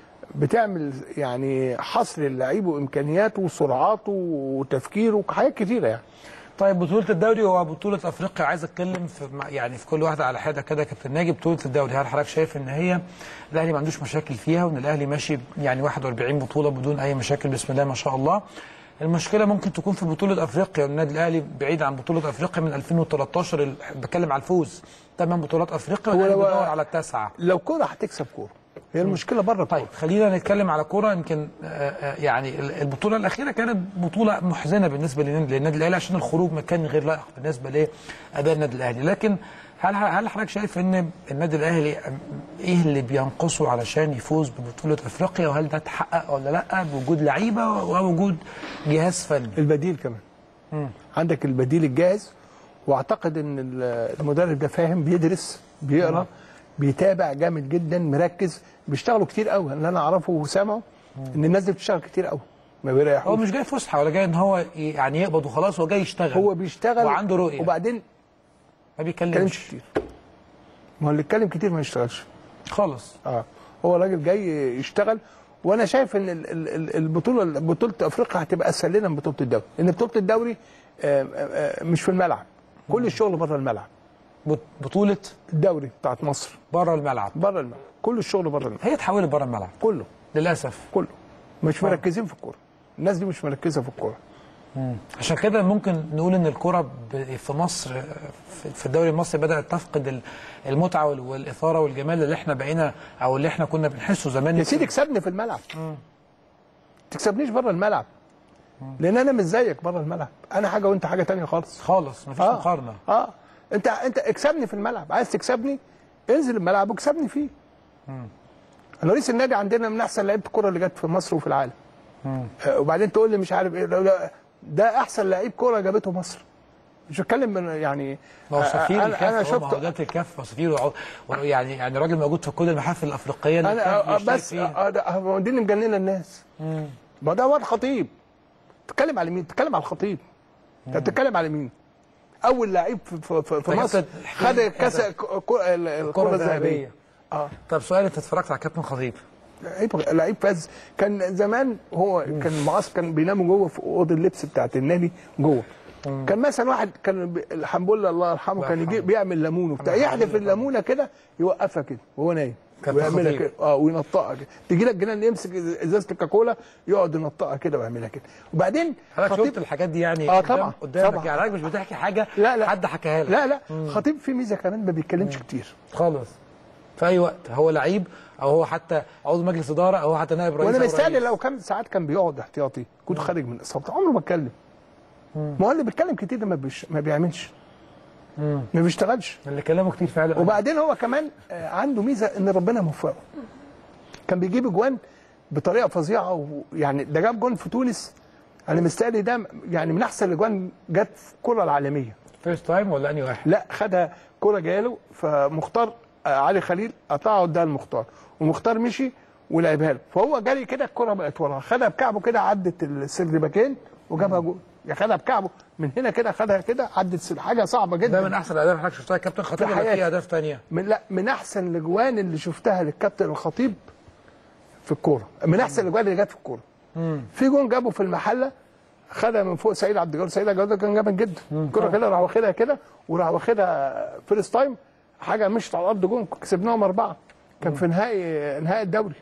بتعمل يعني حصر اللعيب وامكانياته وسرعاته وتفكيره وحاجات كتيره يعني طيب بطولة الدوري هو بطولة افريقيا عايز اتكلم في يعني في كل واحدة على حدة كده يا كابتن ناجي بطولة الدوري هل حضرتك شايف ان هي الاهلي ما عندوش مشاكل فيها وان الاهلي ماشي يعني 41 بطولة بدون اي مشاكل بسم الله ما شاء الله المشكلة ممكن تكون في بطولة افريقيا النادي الاهلي بعيد عن بطولة افريقيا من 2013 ال- بتكلم على الفوز ثمان بطولات افريقيا والاهلي هو- بيدور على التاسعة لو كوره هتكسب كوره هي المشكله بره طيب خلينا نتكلم على كرة يمكن آه، آه، يعني ال- البطولة الأخيرة كانت بطولة محزنة بالنسبة للنادي للنادي الأهلي عشان الخروج ما كان غير لائق بالنسبة لأداء النادي الأهلي لكن هل هل حضرتك شايف ان النادي الاهلي ايه اللي بينقصه علشان يفوز ببطوله افريقيا وهل ده اتحقق ولا لا بوجود لعيبه ووجود جهاز فني البديل كمان عندك البديل الجاهز واعتقد ان ال- المدرب ده فاهم بيدرس بيقرا بيتابع جامد جدا مركز بيشتغلوا كتير قوي اللي انا اعرفه وسامعه ان الناس دي بتشتغل كتير قوي ما هو بيريحوش مش جاي فسحه ولا جاي ان هو ي- يعني يقبض وخلاص هو جاي يشتغل هو بيشتغل وعنده رؤيه وبعدين ما ما بيتكلمش بيتكلمش كتير ما هو اللي يتكلم كتير ما يشتغلش خالص اه هو راجل جاي يشتغل وانا شايف ان ال- ال- ال- البطوله بطوله افريقيا هتبقى اسهل لنا من بطوله الدوري لان بطوله الدوري آه، آه، آه، مش في الملعب كل الشغل بره الملعب بط- بطوله الدوري بتاعت مصر بره الملعب بره الملعب كل الشغل بره الملعب هي اتحولت بره الملعب كله للاسف كله مش مركزين في الكوره الناس دي مش مركزه في الكوره عشان كده ممكن نقول ان الكرة ب- في مصر في- في الدوري المصري بدأت تفقد ال- المتعة وال- والإثارة والجمال اللي احنا بقينا أو اللي احنا كنا بنحسه زمان يا سيدي اكسبني في الملعب تكسبنيش بره الملعب لان انا مش زيك بره الملعب انا حاجه وانت حاجه تانية خالص خالص مفيش اه مقارنة اه انت انت اكسبني في الملعب عايز تكسبني انزل الملعب واكسبني فيه انا رئيس النادي عندنا من احسن لعيبه الكوره اللي جت في مصر وفي العالم آه وبعدين تقول لي مش عارف ايه لا- لا، ده احسن لعيب كوره جابته مصر مش بتكلم من يعني ما هو سفير انا, الكاف أنا هو شفت مهودات الكاف وسفير وعو- و- يعني يعني راجل موجود في كل المحافل الأفريقية اللي انا الكاف آه، بيشترك بس فيها. آه، ده هو دي اللي مجننه الناس ما ده واد خطيب تتكلم على مين؟ تتكلم على الخطيب انت بتتكلم على مين؟ اول لعيب في, في, في, في طيب مصر أنت- خد كاس الكره الذهبيه اه طب سؤال أنت اتفرجت على كابتن خطيب لعيب لعيب فاز كان زمان هو كان معسكر كان بيناموا جوه في اوضه اللبس بتاعت النادي جوه كان مثلا واحد كان بي- الحمد لله الله يرحمه الله كان يجي يرحمه. بيعمل ليمون وبتاع الله يحدف يرحمه. الليمونه كده يوقفها كده وهو نايم كابتن ويعملها خطيب. كده اه وينطقها كده تيجي لك جنان يمسك ازازه الكاكولا يقعد ينطقها كده ويعملها كده وبعدين حضرتك شفت الحاجات دي يعني آه، قدام- طبعا، قدامك طبعا. يعني حضرتك مش بتحكي حاجة لا لا حد حكاها لك لا لا خطيب في ميزه كمان ما بيتكلمش كتير خالص في أي وقت هو لعيب أو هو حتى عضو مجلس إدارة أو هو حتى نائب رئيس وانا أو مستني رئيس. لو كان ساعات كان بيقعد احتياطي كنت خارج من اصابته عمره ما اتكلم ما هو اللي بيتكلم كتير ده ما, بيش ما بيعملش ما بيشتغلش اللي كلامه كتير فعلا وبعدين هو كمان آه، عنده ميزه ان ربنا موفقه كان بيجيب اجوان بطريقه فظيعه ويعني ده جاب جون في تونس انا مستني ده يعني من احسن الاجوان جت في الكره العالميه فيرست تايم ولا انهي واحد؟ لا خدها كرة جاله فمختار آه، علي خليل قطعها قدام المختار ومختار مشي ولعبها له فهو جري كده الكرة بقت وراه خدها بكعبه كده عدت السرد باكين وجابها جول يا خدها بكعبه من هنا كده خدها كده عدت سر- حاجه صعبه جدا ده من احسن الاهداف اللي حضرتك شفتها يا كابتن خطيب في ولا في حياتي. اهداف ثانيه؟ من لا من احسن الاجوان اللي شفتها للكابتن الخطيب في الكوره من احسن الاجوان اللي جت في الكوره في جون جابه في المحله خدها من فوق سعيد عبد الجواد سعيد عبد الجواد كان جامد جدا الكوره كده راح واخدها كده وراح واخدها فيرست تايم حاجه مشت على الارض جون كسبناهم اربعه كان في نهائي نهائي الدوري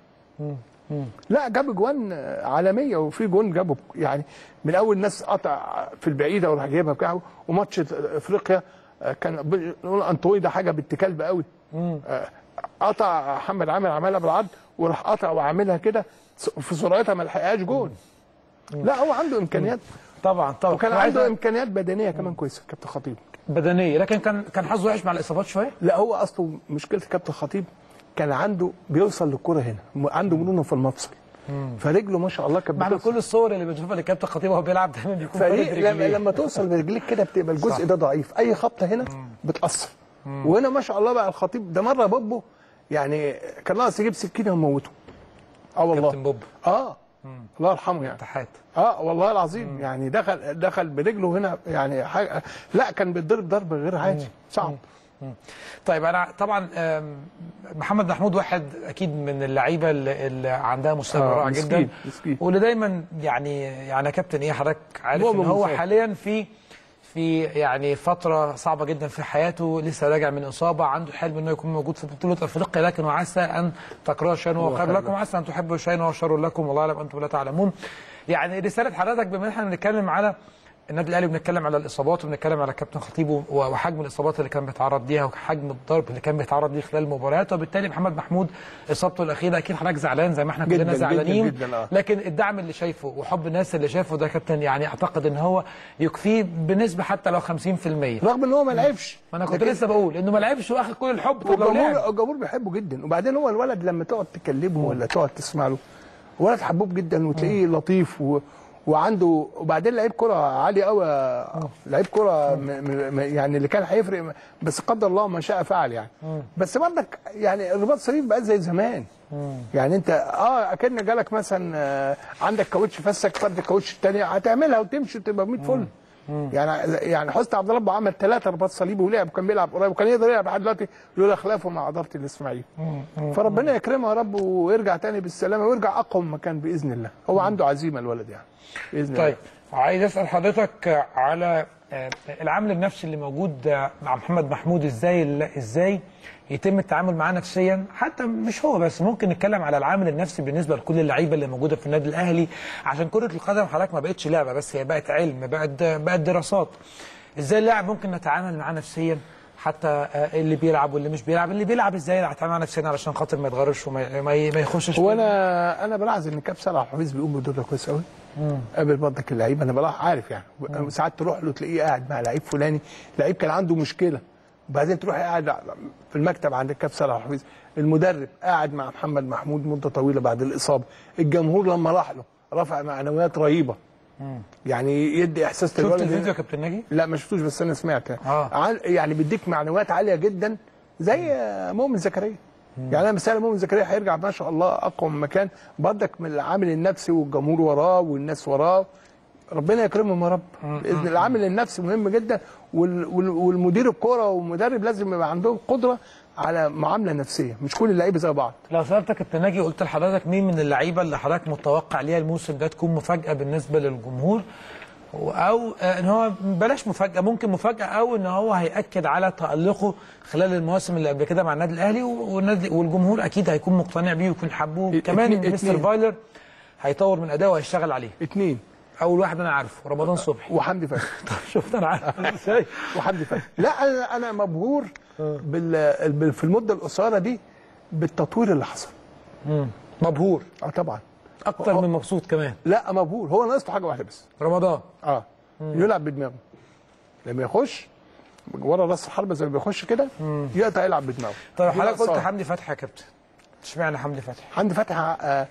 لا جاب اجوان عالميه وفي جون جابه يعني من اول ناس قطع في البعيده وراح جايبها بتاعه وماتش افريقيا آه، كان ب- نقول انطوي ده حاجه بنت كلب قوي آه، قطع محمد عامر عملها بالعرض وراح قطع وعاملها كده في سرعتها ما لحقهاش جون لا هو عنده امكانيات طبعا طبعا وكان وعايز عنده امكانيات بدنيه كمان كويسه كابتن خطيب بدنيه لكن كان كان حظه وحش مع الاصابات شويه لا هو اصله مشكله كابتن خطيب كان عنده بيوصل للكره هنا م- عنده مرونه في المفصل فرجله ما شاء الله كانت معنى بتوصل. كل الصور اللي بنشوفها لكابتن خطيب وهو بيلعب دايما بيكون فارد فدي لما, رجليه لما توصل برجليك كده بتبقى الجزء صح. ده ضعيف اي خبطه هنا بتاثر وهنا ما شاء الله بقى الخطيب ده مره بوبو يعني كان ناقص يجيب سكينه وموته اه والله كابتن بوب اه الله يرحمه يعني اتحاد اه والله العظيم يعني دخل دخل برجله هنا يعني حاجه لا كان بيتضرب ضرب غير عادي صعب طيب انا طبعا آم، محمد محمود واحد اكيد من اللعيبه اللي, اللي عندها مستوى آه، رائع مسكين، جدا مسكين. واللي دايما يعني يعني يا كابتن ايه حضرتك عارف هو ان هو ممتاز. حاليا في في يعني فتره صعبه جدا في حياته لسه راجع من اصابه عنده حلم انه يكون موجود في بطوله افريقيا لكن وعسى ان تكرهوا شيئا وهو خير لكم وعسى ان تحبوا شيئا وهو شر لكم والله اعلم انتم لا تعلمون يعني رساله حضرتك بما ان احنا بنتكلم على النادي الاهلي بنتكلم على الاصابات وبنتكلم على كابتن خطيب و- وحجم الاصابات اللي كان بيتعرض ليها وحجم الضرب اللي كان بيتعرض ليه خلال المباريات وبالتالي محمد محمود اصابته الاخيره اكيد حضرتك زعلان زي ما احنا جداً، كلنا جداً، زعلانين جداً، آه. لكن الدعم اللي شايفه وحب الناس اللي شافه ده كابتن يعني اعتقد ان هو يكفيه بنسبه حتى لو 50% رغم ان هو ما لعبش ما انا كنت لكن لسه بقول انه ما لعبش واخد كل الحب طب لو لعب الجمهور الجمهور بيحبه جدا وبعدين هو الولد لما تقعد تكلمه ولا تقعد تسمع له ولد حبوب جدا وتلاقيه لطيف و... وعنده وبعدين لعيب كرة عالي قوي لعيب كرة م... م... م- يعني اللي كان هيفرق بس قدر الله ما شاء فعل يعني بس برضك يعني الرباط صليب بقى زي زمان يعني انت اه اكن جالك مثلا آه، عندك كاوتش فسك فرد الكاوتش الثانيه هتعملها وتمشي وتبقى 100 فل يعني يعني حسني عبد الله عمل ثلاثه رباط صليبي ولعب وكان بيلعب قريب وكان يقدر يلعب لحد دلوقتي لولا خلافه مع اداره الاسماعيلي فربنا يكرمه يا رب ويرجع تاني بالسلامه ويرجع اقوى من مكان باذن الله هو عنده عزيمه الولد يعني باذن طيب الله عايز اسال حضرتك على آه، العامل النفسي اللي موجود آه، مع محمد محمود ازاي ازاي يتم التعامل معاه نفسيا حتى مش هو بس ممكن نتكلم على العامل النفسي بالنسبه لكل اللعيبه اللي موجوده في النادي الاهلي عشان كره القدم حضرتك ما بقتش لعبه بس هي بقت علم بقت بقت دراسات ازاي اللاعب ممكن نتعامل معاه نفسيا حتى آه، اللي بيلعب واللي مش بيلعب اللي بيلعب ازاي نتعامل معاه نفسيا علشان خاطر ما يتغرش وما ما ما يخشش هو في- انا انا بلاحظ ان كاب صلاح حفيظ بيقوم بدور ده كويس قوي قابل برضك اللعيبه انا بلاحظ عارف يعني ساعات تروح له تلاقيه قاعد مع لعيب فلاني لعيب كان عنده مشكله وبعدين تروح قاعد في المكتب عند الكاب صلاح حفيظ المدرب قاعد مع محمد محمود مده طويله بعد الاصابه الجمهور لما راح له رفع معنويات رهيبه يعني يدي احساس شفت للولد الفيديو يا إن- كابتن ناجي؟ لا ما شفتوش بس انا سمعت آه. عن- يعني بيديك معنويات عاليه جدا زي مؤمن زكريا يعني انا مثال مؤمن زكريا هيرجع ما شاء الله اقوى من مكان برضك من العامل النفسي والجمهور وراه والناس وراه ربنا يكرمهم يا رب باذن العامل النفسي مهم جدا وال- وال- والمدير الكوره والمدرب لازم يبقى عندهم قدره على معامله نفسيه مش كل اللعيبه زي بعض لو سالتك كابتن ناجي قلت لحضرتك مين من اللعيبه اللي حضرتك متوقع ليها الموسم ده تكون مفاجاه بالنسبه للجمهور او آه، ان هو بلاش مفاجاه ممكن مفاجاه او ان هو هياكد على تالقه خلال المواسم اللي قبل كده مع النادي الاهلي والنادي والجمهور اكيد هيكون مقتنع بيه ويكون حبوه ات- كمان اتنين- مستر اتنين. فايلر هيطور من ادائه وهيشتغل عليه اثنين اول واحد انا عارفه رمضان صبحي وحمدي فتحي شفت انا عارف ازاي وحمدي فتحي لا انا انا مبهور بال... بال... في المده القصيره دي بالتطوير اللي حصل مبهور اه طبعا اكتر من مبسوط كمان لا مبهور هو ناقصه حاجه واحده بس رمضان اه يلعب بدماغه لما يخش ورا راس الحربه زي ما بيخش كده يقطع يلعب بدماغه طيب دي حضرتك قلت ناقصاه. حمدي فتحي يا كابتن اشمعنى حمدي فتحي؟ حمدي فتحي آه آه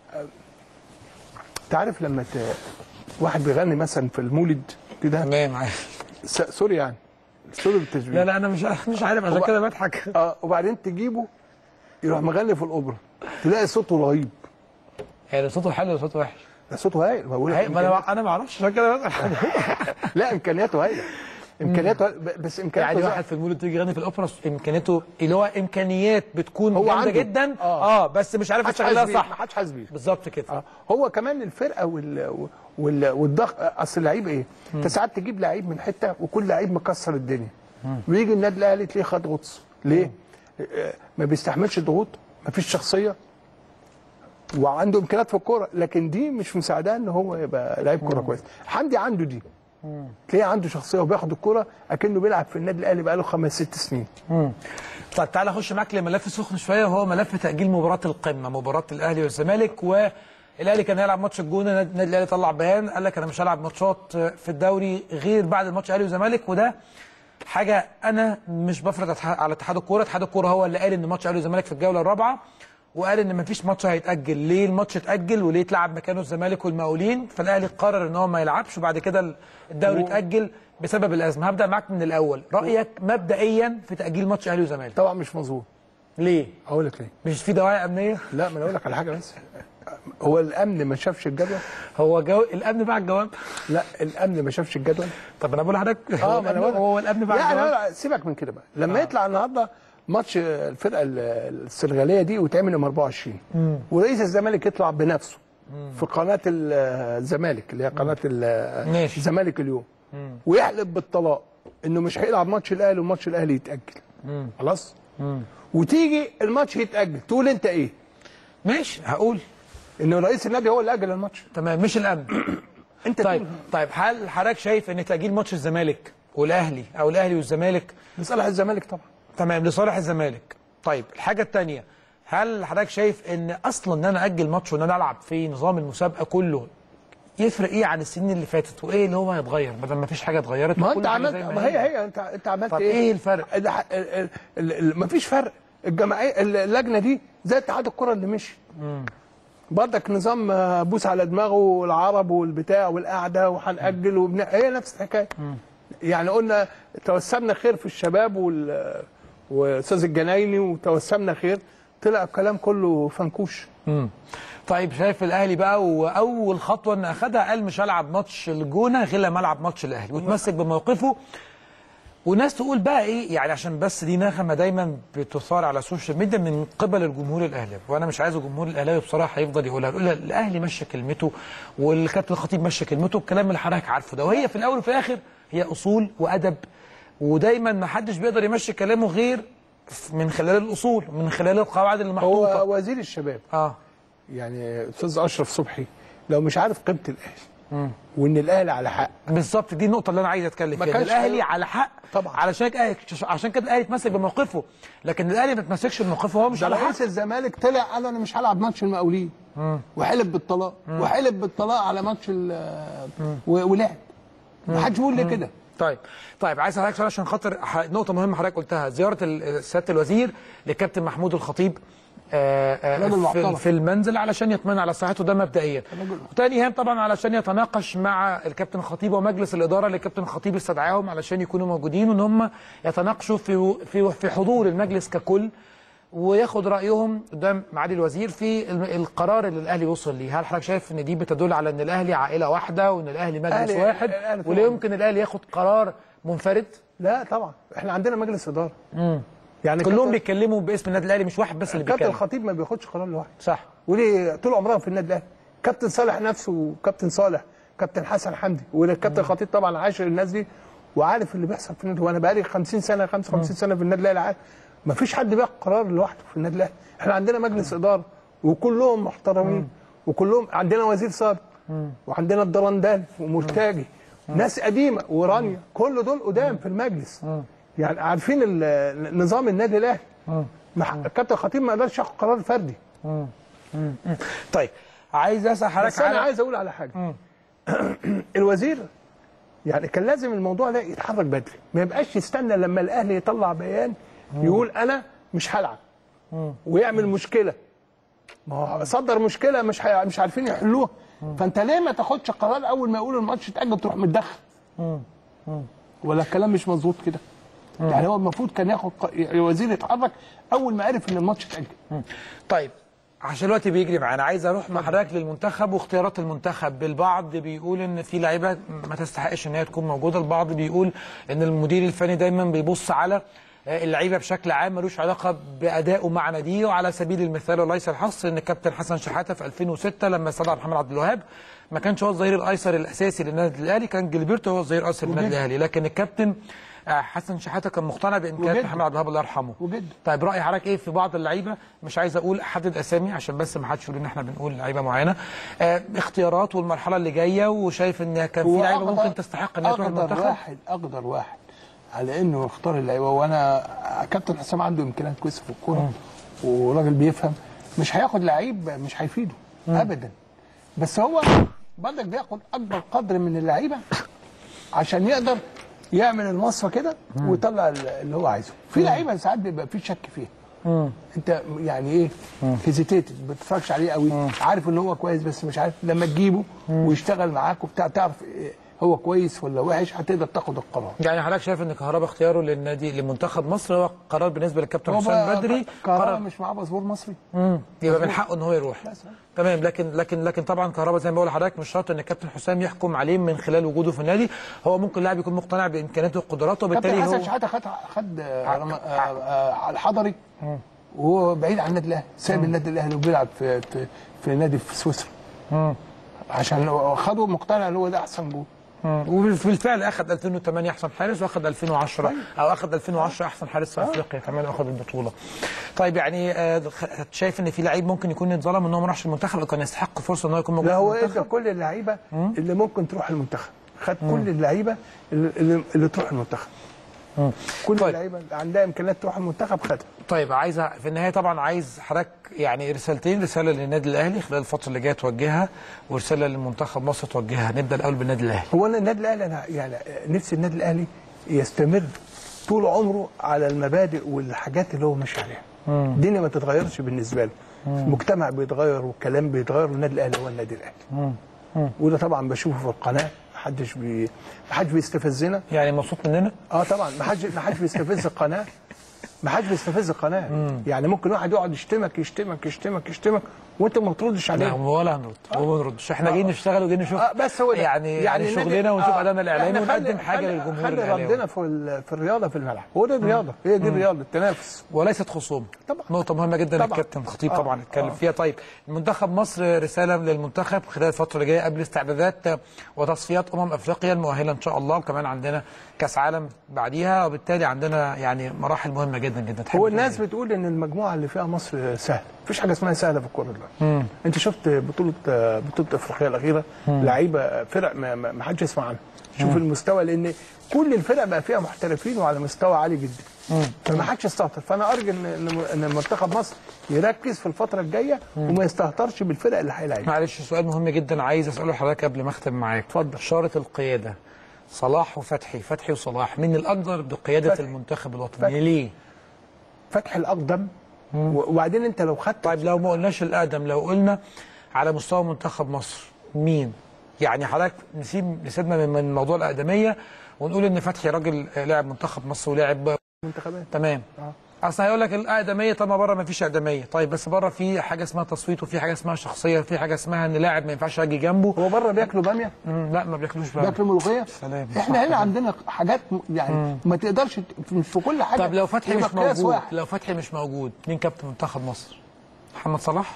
تعرف لما ت... واحد بيغني مثلا في المولد كده تمام عارف س... سوري يعني سوري بالتشبيه لا لا انا مش مش عارف عشان هو- كده بضحك اه وبعدين تجيبه يروح مغني في الاوبرا تلاقي صوته رهيب يعني صوته حلو ولا صوته وحش؟ ده صوته هايل ما بقول لك هي- ما انا انا ما اعرفش عشان كده بسال لا امكانياته هايله امكانياته هايلة، ب- بس امكانياته يعني زي- واحد في المولد تيجي يغني في الاوبرا امكانياته اللي هو امكانيات بتكون هو جامده عنده. جدا آه. اه بس مش عارف محدش يشغلها حاسس بيه، صح محدش حاسس بيه بالظبط كده اه هو كمان الفرقه وال وال والضغط اصل اللعيب ايه؟ انت ساعات تجيب لعيب من حته وكل لعيب مكسر الدنيا ويجي النادي الاهلي تلاقيه خد غطس ليه؟ آه، ما بيستحملش ضغوط ما فيش شخصيه وعنده امكانيات في الكوره لكن دي مش مساعداه ان هو يبقى لعيب كوره كويس حمدي عنده دي تلاقيه عنده شخصيه وبياخد الكوره اكنه بيلعب في النادي الاهلي بقاله خمس ست سنين طيب تعالى اخش معاك لملف سخن شويه وهو ملف تاجيل مباراه القمه مباراه الاهلي والزمالك و الاهلي كان هيلعب ماتش الجونه النادي النادي الاهلي طلع بيان قال لك انا مش هلعب ماتشات في الدوري غير بعد الماتش الاهلي وزمالك وده حاجه انا مش بفرض أتح- على اتحاد الكوره اتحاد الكوره هو اللي قال ان ماتش الاهلي والزمالك في الجوله الرابعه وقال ان مفيش ماتش هيتاجل ليه الماتش اتاجل وليه اتلعب مكانه الزمالك والمقاولين فالاهلي قرر ان هو ما يلعبش وبعد كده الدوري اتاجل بسبب الازمه هبدا معاك من الاول رايك مبدئيا في تاجيل ماتش اهلي وزمالك طبعا مش مظبوط ليه اقول لك ليه مش في دواعي امنيه لا ما انا اقول لك على حاجه بس هو الامن ما شافش الجدول هو جو... الامن باع الجواب لا الامن ما شافش الجدول طب انا بقول لحضرتك اه هو ما انا الأمن- بقول لك. هو الامن باع لا الجواب لا لا سيبك من كده بقى لما آه. يطلع النهارده ماتش الفرقه ال- السنغاليه دي ويتعمل يوم 24 ورئيس الزمالك يطلع بنفسه في قناه ال- الزمالك اللي هي قناه ال- ماشي. الزمالك اليوم ويحلف بالطلاق انه مش هيلعب ماتش الاهلي وماتش الاهلي يتاجل خلاص وتيجي الماتش يتاجل تقول انت ايه ماشي هقول انه رئيس النادي هو اللي اجل الماتش تمام مش الامن انت طيب تقول طيب هل حضرتك شايف ان تاجيل ماتش الزمالك والاهلي او الاهلي والزمالك لصالح الزمالك طبعا تمام لصالح الزمالك طيب الحاجه الثانيه هل حضرتك شايف ان اصلا ان انا اجل ماتش وان انا العب في نظام المسابقه كله يفرق ايه عن السنين اللي فاتت وايه اللي هو هيتغير بدل ما فيش حاجه اتغيرت ما وكل انت حاجة عملت زي ما هي هي انت انت عملت طب ايه؟ ايه الفرق؟ ما فيش فرق الجمعيه اللجنه دي زي اتحاد الكره اللي مشي برضك نظام آه، بوس على دماغه العرب والبتاع والقعده وهنأجل وبن... هي نفس الحكايه يعني قلنا توسمنا خير في الشباب وال واستاذ الجنايني وتوسمنا خير طلع الكلام كله فنكوش مم. طيب شايف الاهلي بقى واول خطوه ان اخدها قال مش هلعب ماتش الجونه غير لما العب ماتش الاهلي وتمسك بموقفه وناس تقول بقى ايه يعني عشان بس دي نغمه دايما بتثار على السوشيال ميديا من قبل الجمهور الاهلاوي وانا مش عايز الجمهور الاهلاوي بصراحه يفضل يقولها يقول الاهلي مشى كلمته والكابتن الخطيب مشى كلمته الكلام اللي حضرتك عارفه ده وهي في الاول وفي الاخر هي اصول وادب ودايما ما حدش بيقدر يمشي كلامه غير من خلال الاصول من خلال القواعد اللي محطوطه هو وزير الشباب اه يعني استاذ اشرف صبحي لو مش عارف قيمه الاهلي وان الاهلي على حق بالظبط دي النقطة اللي أنا عايز أتكلم ما فيها كانش الأهلي حلو. على حق طبعا. علشان كده عشان كده الأهلي يتمسك بموقفه لكن الأهلي ما يتمسكش بموقفه هو مش ده على حق رئيس الزمالك طلع قال انا مش هلعب ماتش المقاولين وحلف بالطلاق وحلف بالطلاق على ماتش ال- و- ولعب ما حدش بيقول لي كده طيب طيب عايز حضرتك سؤال عشان خاطر ح- نقطة مهمة حضرتك قلتها زيارة ال- سيادة الوزير للكابتن محمود الخطيب آه، آه، راجل في, محترم. في المنزل علشان يطمن على صحته ده مبدئيا وتاني هام طبعا علشان يتناقش مع الكابتن الخطيب ومجلس الإدارة اللي الكابتن الخطيب استدعاهم علشان يكونوا موجودين وان هم يتناقشوا في في في حضور المجلس ككل وياخد رايهم قدام معالي الوزير في ال- القرار اللي الاهلي وصل ليه، هل حضرتك شايف ان دي بتدل على ان الاهلي عائله واحده وان الاهلي مجلس أهلي- واحد الأهلي طبعاً. ولا يمكن الاهلي ياخد قرار منفرد؟ لا طبعا احنا عندنا مجلس اداره يعني كلهم كابتن- بيتكلموا باسم النادي الاهلي مش واحد بس اللي كابتن بيتكلم الخطيب ما بياخدش قرار لوحده صح وليه طول عمرها في النادي الاهلي كابتن صالح نفسه وكابتن صالح كابتن حسن حمدي والكابتن الخطيب طبعا عاشر الناس دي وعارف اللي بيحصل في النادي وانا بقالي 50 سنه 55 سنه في النادي الاهلي عارف ما فيش حد بياخد قرار لوحده في النادي الاهلي احنا عندنا مجلس اداره وكلهم محترمين وكلهم عندنا وزير سابق وعندنا الدرندال ومرتاجي ناس قديمه ورانيا كل دول قدام في المجلس يعني عارفين ال- نظام النادي الاهلي ما- الكابتن الخطيب ما يقدرش ياخد قرار فردي طيب عايز اسال حضرتك بس انا على عايز اقول على حاجه الوزير يعني كان لازم الموضوع ده يتحرك بدري ما يبقاش يستنى لما الاهلي يطلع بيان يقول انا مش هلعب ويعمل مشكله ما هو صدر مشكله مش حي... مش عارفين يحلوها فانت ليه ما تاخدش قرار اول ما يقول الماتش اتاجل تروح متدخل ولا الكلام مش مظبوط كده يعني هو المفروض كان ياخد ق- الوزير يتحرك اول ما عرف ان الماتش اتاجل طيب عشان الوقت بيجري معانا عايز اروح مع حضرتك للمنتخب واختيارات المنتخب البعض بيقول ان في لعيبه ما تستحقش ان هي تكون موجوده البعض بيقول ان المدير الفني دايما بيبص على آه، اللعيبه بشكل عام ملوش علاقه بادائه مع ناديه وعلى سبيل المثال وليس الحصر ان الكابتن حسن شحاته في 2006 لما استدعى محمد عبد الوهاب ما كانش هو الظهير الايسر الاساسي للنادي الاهلي كان جilberto هو الظهير الايسر للنادي الاهلي لكن الكابتن آه، حسن شحاته كان مقتنع بامكانيات وجد. محمد عبد الوهاب الله يرحمه وجد. طيب راي حضرتك ايه في بعض اللعيبه مش عايز اقول احدد اسامي عشان بس ما حدش يقول ان احنا بنقول لعيبه معينه آه اختيارات والمرحله اللي جايه وشايف ان كان في هو لعيبه أقدر- ممكن تستحق انها تروح اقدر المنتخب واحد اقدر واحد على انه يختار اللعيبه وانا كابتن حسام عنده امكانيات كويسه في الكوره وراجل بيفهم مش هياخد لعيب مش هيفيده ابدا بس هو برضك بياخد اكبر قدر من اللعيبه عشان يقدر يعمل المصفى كده ويطلع ال- اللي هو عايزه في لعيبه ساعات بيبقى في شك فيها انت يعني ايه هيزيتيتد ما بتتفرجش عليه قوي عارف ان هو كويس بس مش عارف لما تجيبه ويشتغل معاك وبتاع تعرف إيه هو كويس ولا وحش هتقدر تاخد القرار يعني حضرتك شايف ان كهربا اختياره للنادي لمنتخب مصر هو قرار بالنسبه للكابتن هو حسام بقى بدري كهربا قرار مش معاه باسبور مصري مم. يبقى من حقه ان هو يروح بس. تمام لكن لكن لكن طبعا كهربا زي ما بقول لحضرتك مش شرط ان الكابتن حسام يحكم عليه من خلال وجوده في النادي هو ممكن لاعب يكون مقتنع بامكانياته وقدراته وبالتالي كابتن حسن هو شحاته خد خد آه، رم- آه، آه، على الحضري وهو بعيد عن النادي الاهلي سايب النادي الاهلي وبيلعب في في, في نادي في سويسرا عشان هو خده مقتنع ان هو ده احسن جول مم. وبالفعل اخذ 2008 احسن حارس واخذ 2010 او اخذ 2010 احسن حارس في افريقيا كمان واخذ البطوله. طيب يعني آه، خ- شايف ان في لعيب ممكن يكون اتظلم ان هو ما راحش المنتخب او كان يستحق فرصه ان هو يكون موجود لا في هو المنتخب؟ ادى كل اللعيبه اللي ممكن تروح المنتخب خد كل اللعيبه اللي, اللي, اللي تروح المنتخب كل طيب. اللعيبه اللي عندها امكانيات تروح المنتخب خدها طيب عايز في النهايه طبعا عايز حضرتك يعني رسالتين رساله للنادي الاهلي خلال الفتره اللي جايه توجهها ورساله لمنتخب مصر توجهها نبدا الاول بالنادي الاهلي هو انا النادي الاهلي انا يعني نفسي النادي الاهلي يستمر طول عمره على المبادئ والحاجات اللي هو ماشي عليها الدنيا ما تتغيرش بالنسبه له المجتمع بيتغير والكلام بيتغير والنادي الاهلي هو النادي الاهلي وده طبعا بشوفه في القناه محدش بي محدش بيستفزنا يعني مبسوط مننا اه طبعا ما حدش ما حدش بيستفز القناه ما حدش بيستفز القناه يعني ممكن واحد يقعد يشتمك يشتمك يشتمك يشتمك وانت ما تردش لا عليه ولا هنرد وما بنردش احنا جايين نشتغل وجايين نشوف آه بس هو ده. يعني يعني, النادي- شغلنا ونشوف آه، ادائنا الاعلامي إحنا خلي- ونقدم حاجه خلي- للجمهور خلي الاهلاوي ردنا في ال- في الرياضه في الملعب هو ده الرياضه هي دي الرياضه التنافس وليست خصوم طبعا. نقطة مهمة جدا طبعا. الكابتن خطيب آه. طبعا اتكلم آه. فيها طيب منتخب مصر رسالة للمنتخب خلال الفترة اللي جاية قبل استعدادات وتصفيات أمم أفريقيا المؤهلة إن شاء الله وكمان عندنا كأس عالم بعديها وبالتالي عندنا يعني مراحل مهمة جدا جدا تحب هو تقول الناس إيه؟ بتقول ان المجموعه اللي فيها مصر سهله مفيش حاجه اسمها سهله في الكوره دلوقتي انت شفت بطوله بطوله افريقيا الاخيره لعيبه فرق ما, ما ما حدش يسمع عنها شوف المستوى لان كل الفرق بقى فيها محترفين وعلى مستوى عالي جدا فما حدش يستهتر فانا ارجو ان ان إن منتخب مصر يركز في الفتره الجايه وما يستهترش بالفرق اللي هيلاعبها معلش سؤال مهم جدا عايز أسأله لحضرتك قبل ما أختم معاك اتفضل شارة القيادة صلاح وفتحي فتحي وصلاح مين الأقدر بقيادة فتحي. المنتخب الوطني فتحي. ليه؟ فتح الاقدم و- وبعدين انت لو خدت طيب لو ما قلناش الأقدم لو قلنا على مستوى منتخب مصر مين؟ يعني حضرتك نسيب نسيبنا من- من موضوع الأقدمية ونقول إن فتحي راجل آه، لاعب منتخب مصر ولاعب منتخبات تمام آه. اصل هيقول لك الاقدميه طب ما بره ما فيش اقدميه طيب بس بره في حاجه اسمها تصويت وفي حاجه اسمها شخصيه وفي حاجه اسمها ان لاعب ما ينفعش اجي جنبه هو بره بياكلوا باميه مم، لا ما بياكلوش بقى بياكلوا ملوخيه سلام. احنا صح هنا كده. عندنا حاجات م- يعني ما تقدرش ت- في في كل حاجه طب لو فتحي يبقى مش قياس موجود واحد. لو فتحي مش موجود مين كابتن منتخب مصر محمد صلاح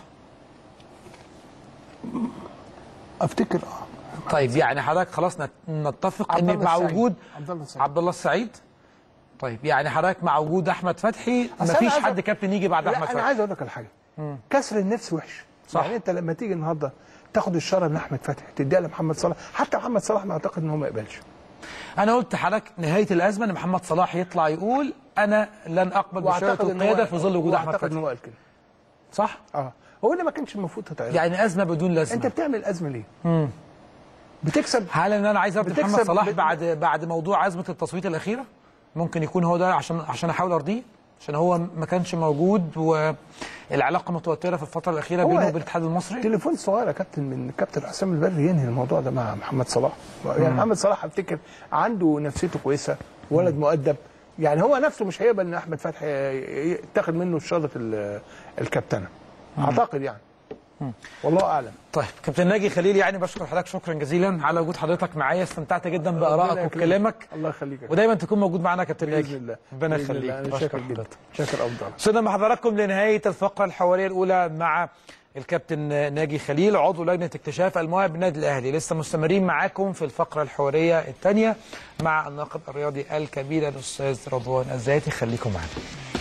افتكر اه طيب يعني حضرتك خلاص نت- نتفق عبد ان الله مع السعيد. وجود عبد الله السعيد. عبد الله السعيد طيب يعني حضرتك مع وجود احمد فتحي أصل ما أنا فيش عايز حد أ- كابتن يجي بعد احمد لا انا فتحي عايز اقول لك على حاجه كسر النفس وحش صح. يعني انت لما تيجي النهارده تاخد الشاره من احمد فتحي تديها لمحمد صلاح حتى محمد صلاح ما اعتقد ان هو ما يقبلش انا قلت حضرتك نهايه الازمه ان محمد صلاح يطلع يقول انا لن اقبل بشاره واعتقد ان القياده هو في ظل وجود احمد واعتقد ان فتحي هو قال كده صح اه هو اللي ما كانش المفروض تتعرض يعني ازمه بدون لازمه انت بتعمل ازمه ليه؟ بتكسب هل ان انا عايز ارضي بتكسب- محمد صلاح بت- بعد بعد موضوع ازمه التصويت الاخيره ممكن يكون هو ده عشان عشان احاول ارضيه عشان هو ما كانش موجود والعلاقه متوتره في الفتره الاخيره هو بينه وبين الاتحاد المصري تليفون صغير يا كابتن من كابتن حسام البري ينهي الموضوع ده مع محمد صلاح يعني محمد صلاح افتكر عنده نفسيته كويسه ولد مؤدب يعني هو نفسه مش هيقبل ان احمد فتحي يتاخد منه شاره ال- الكابتنه اعتقد يعني والله اعلم طيب كابتن ناجي خليل يعني بشكر حضرتك شكرا جزيلا على وجود حضرتك معايا استمتعت جدا بارائك ربنا يكرمك. وكلامك الله يخليك يا كابتن. ودايما تكون موجود معانا يا كابتن ناجي باذن الله ربنا بإذن يخليك الله. انا بشكر شاكر جدا حضرتك شاكر افضل وصلنا مع حضراتكم لنهايه الفقره الحواريه الاولى مع الكابتن ناجي خليل عضو لجنه اكتشاف المواهب بالنادي الاهلي لسه مستمرين معاكم في الفقره الحواريه الثانيه مع الناقد الرياضي الكبير الاستاذ رضوان الزيتي خليكم معنا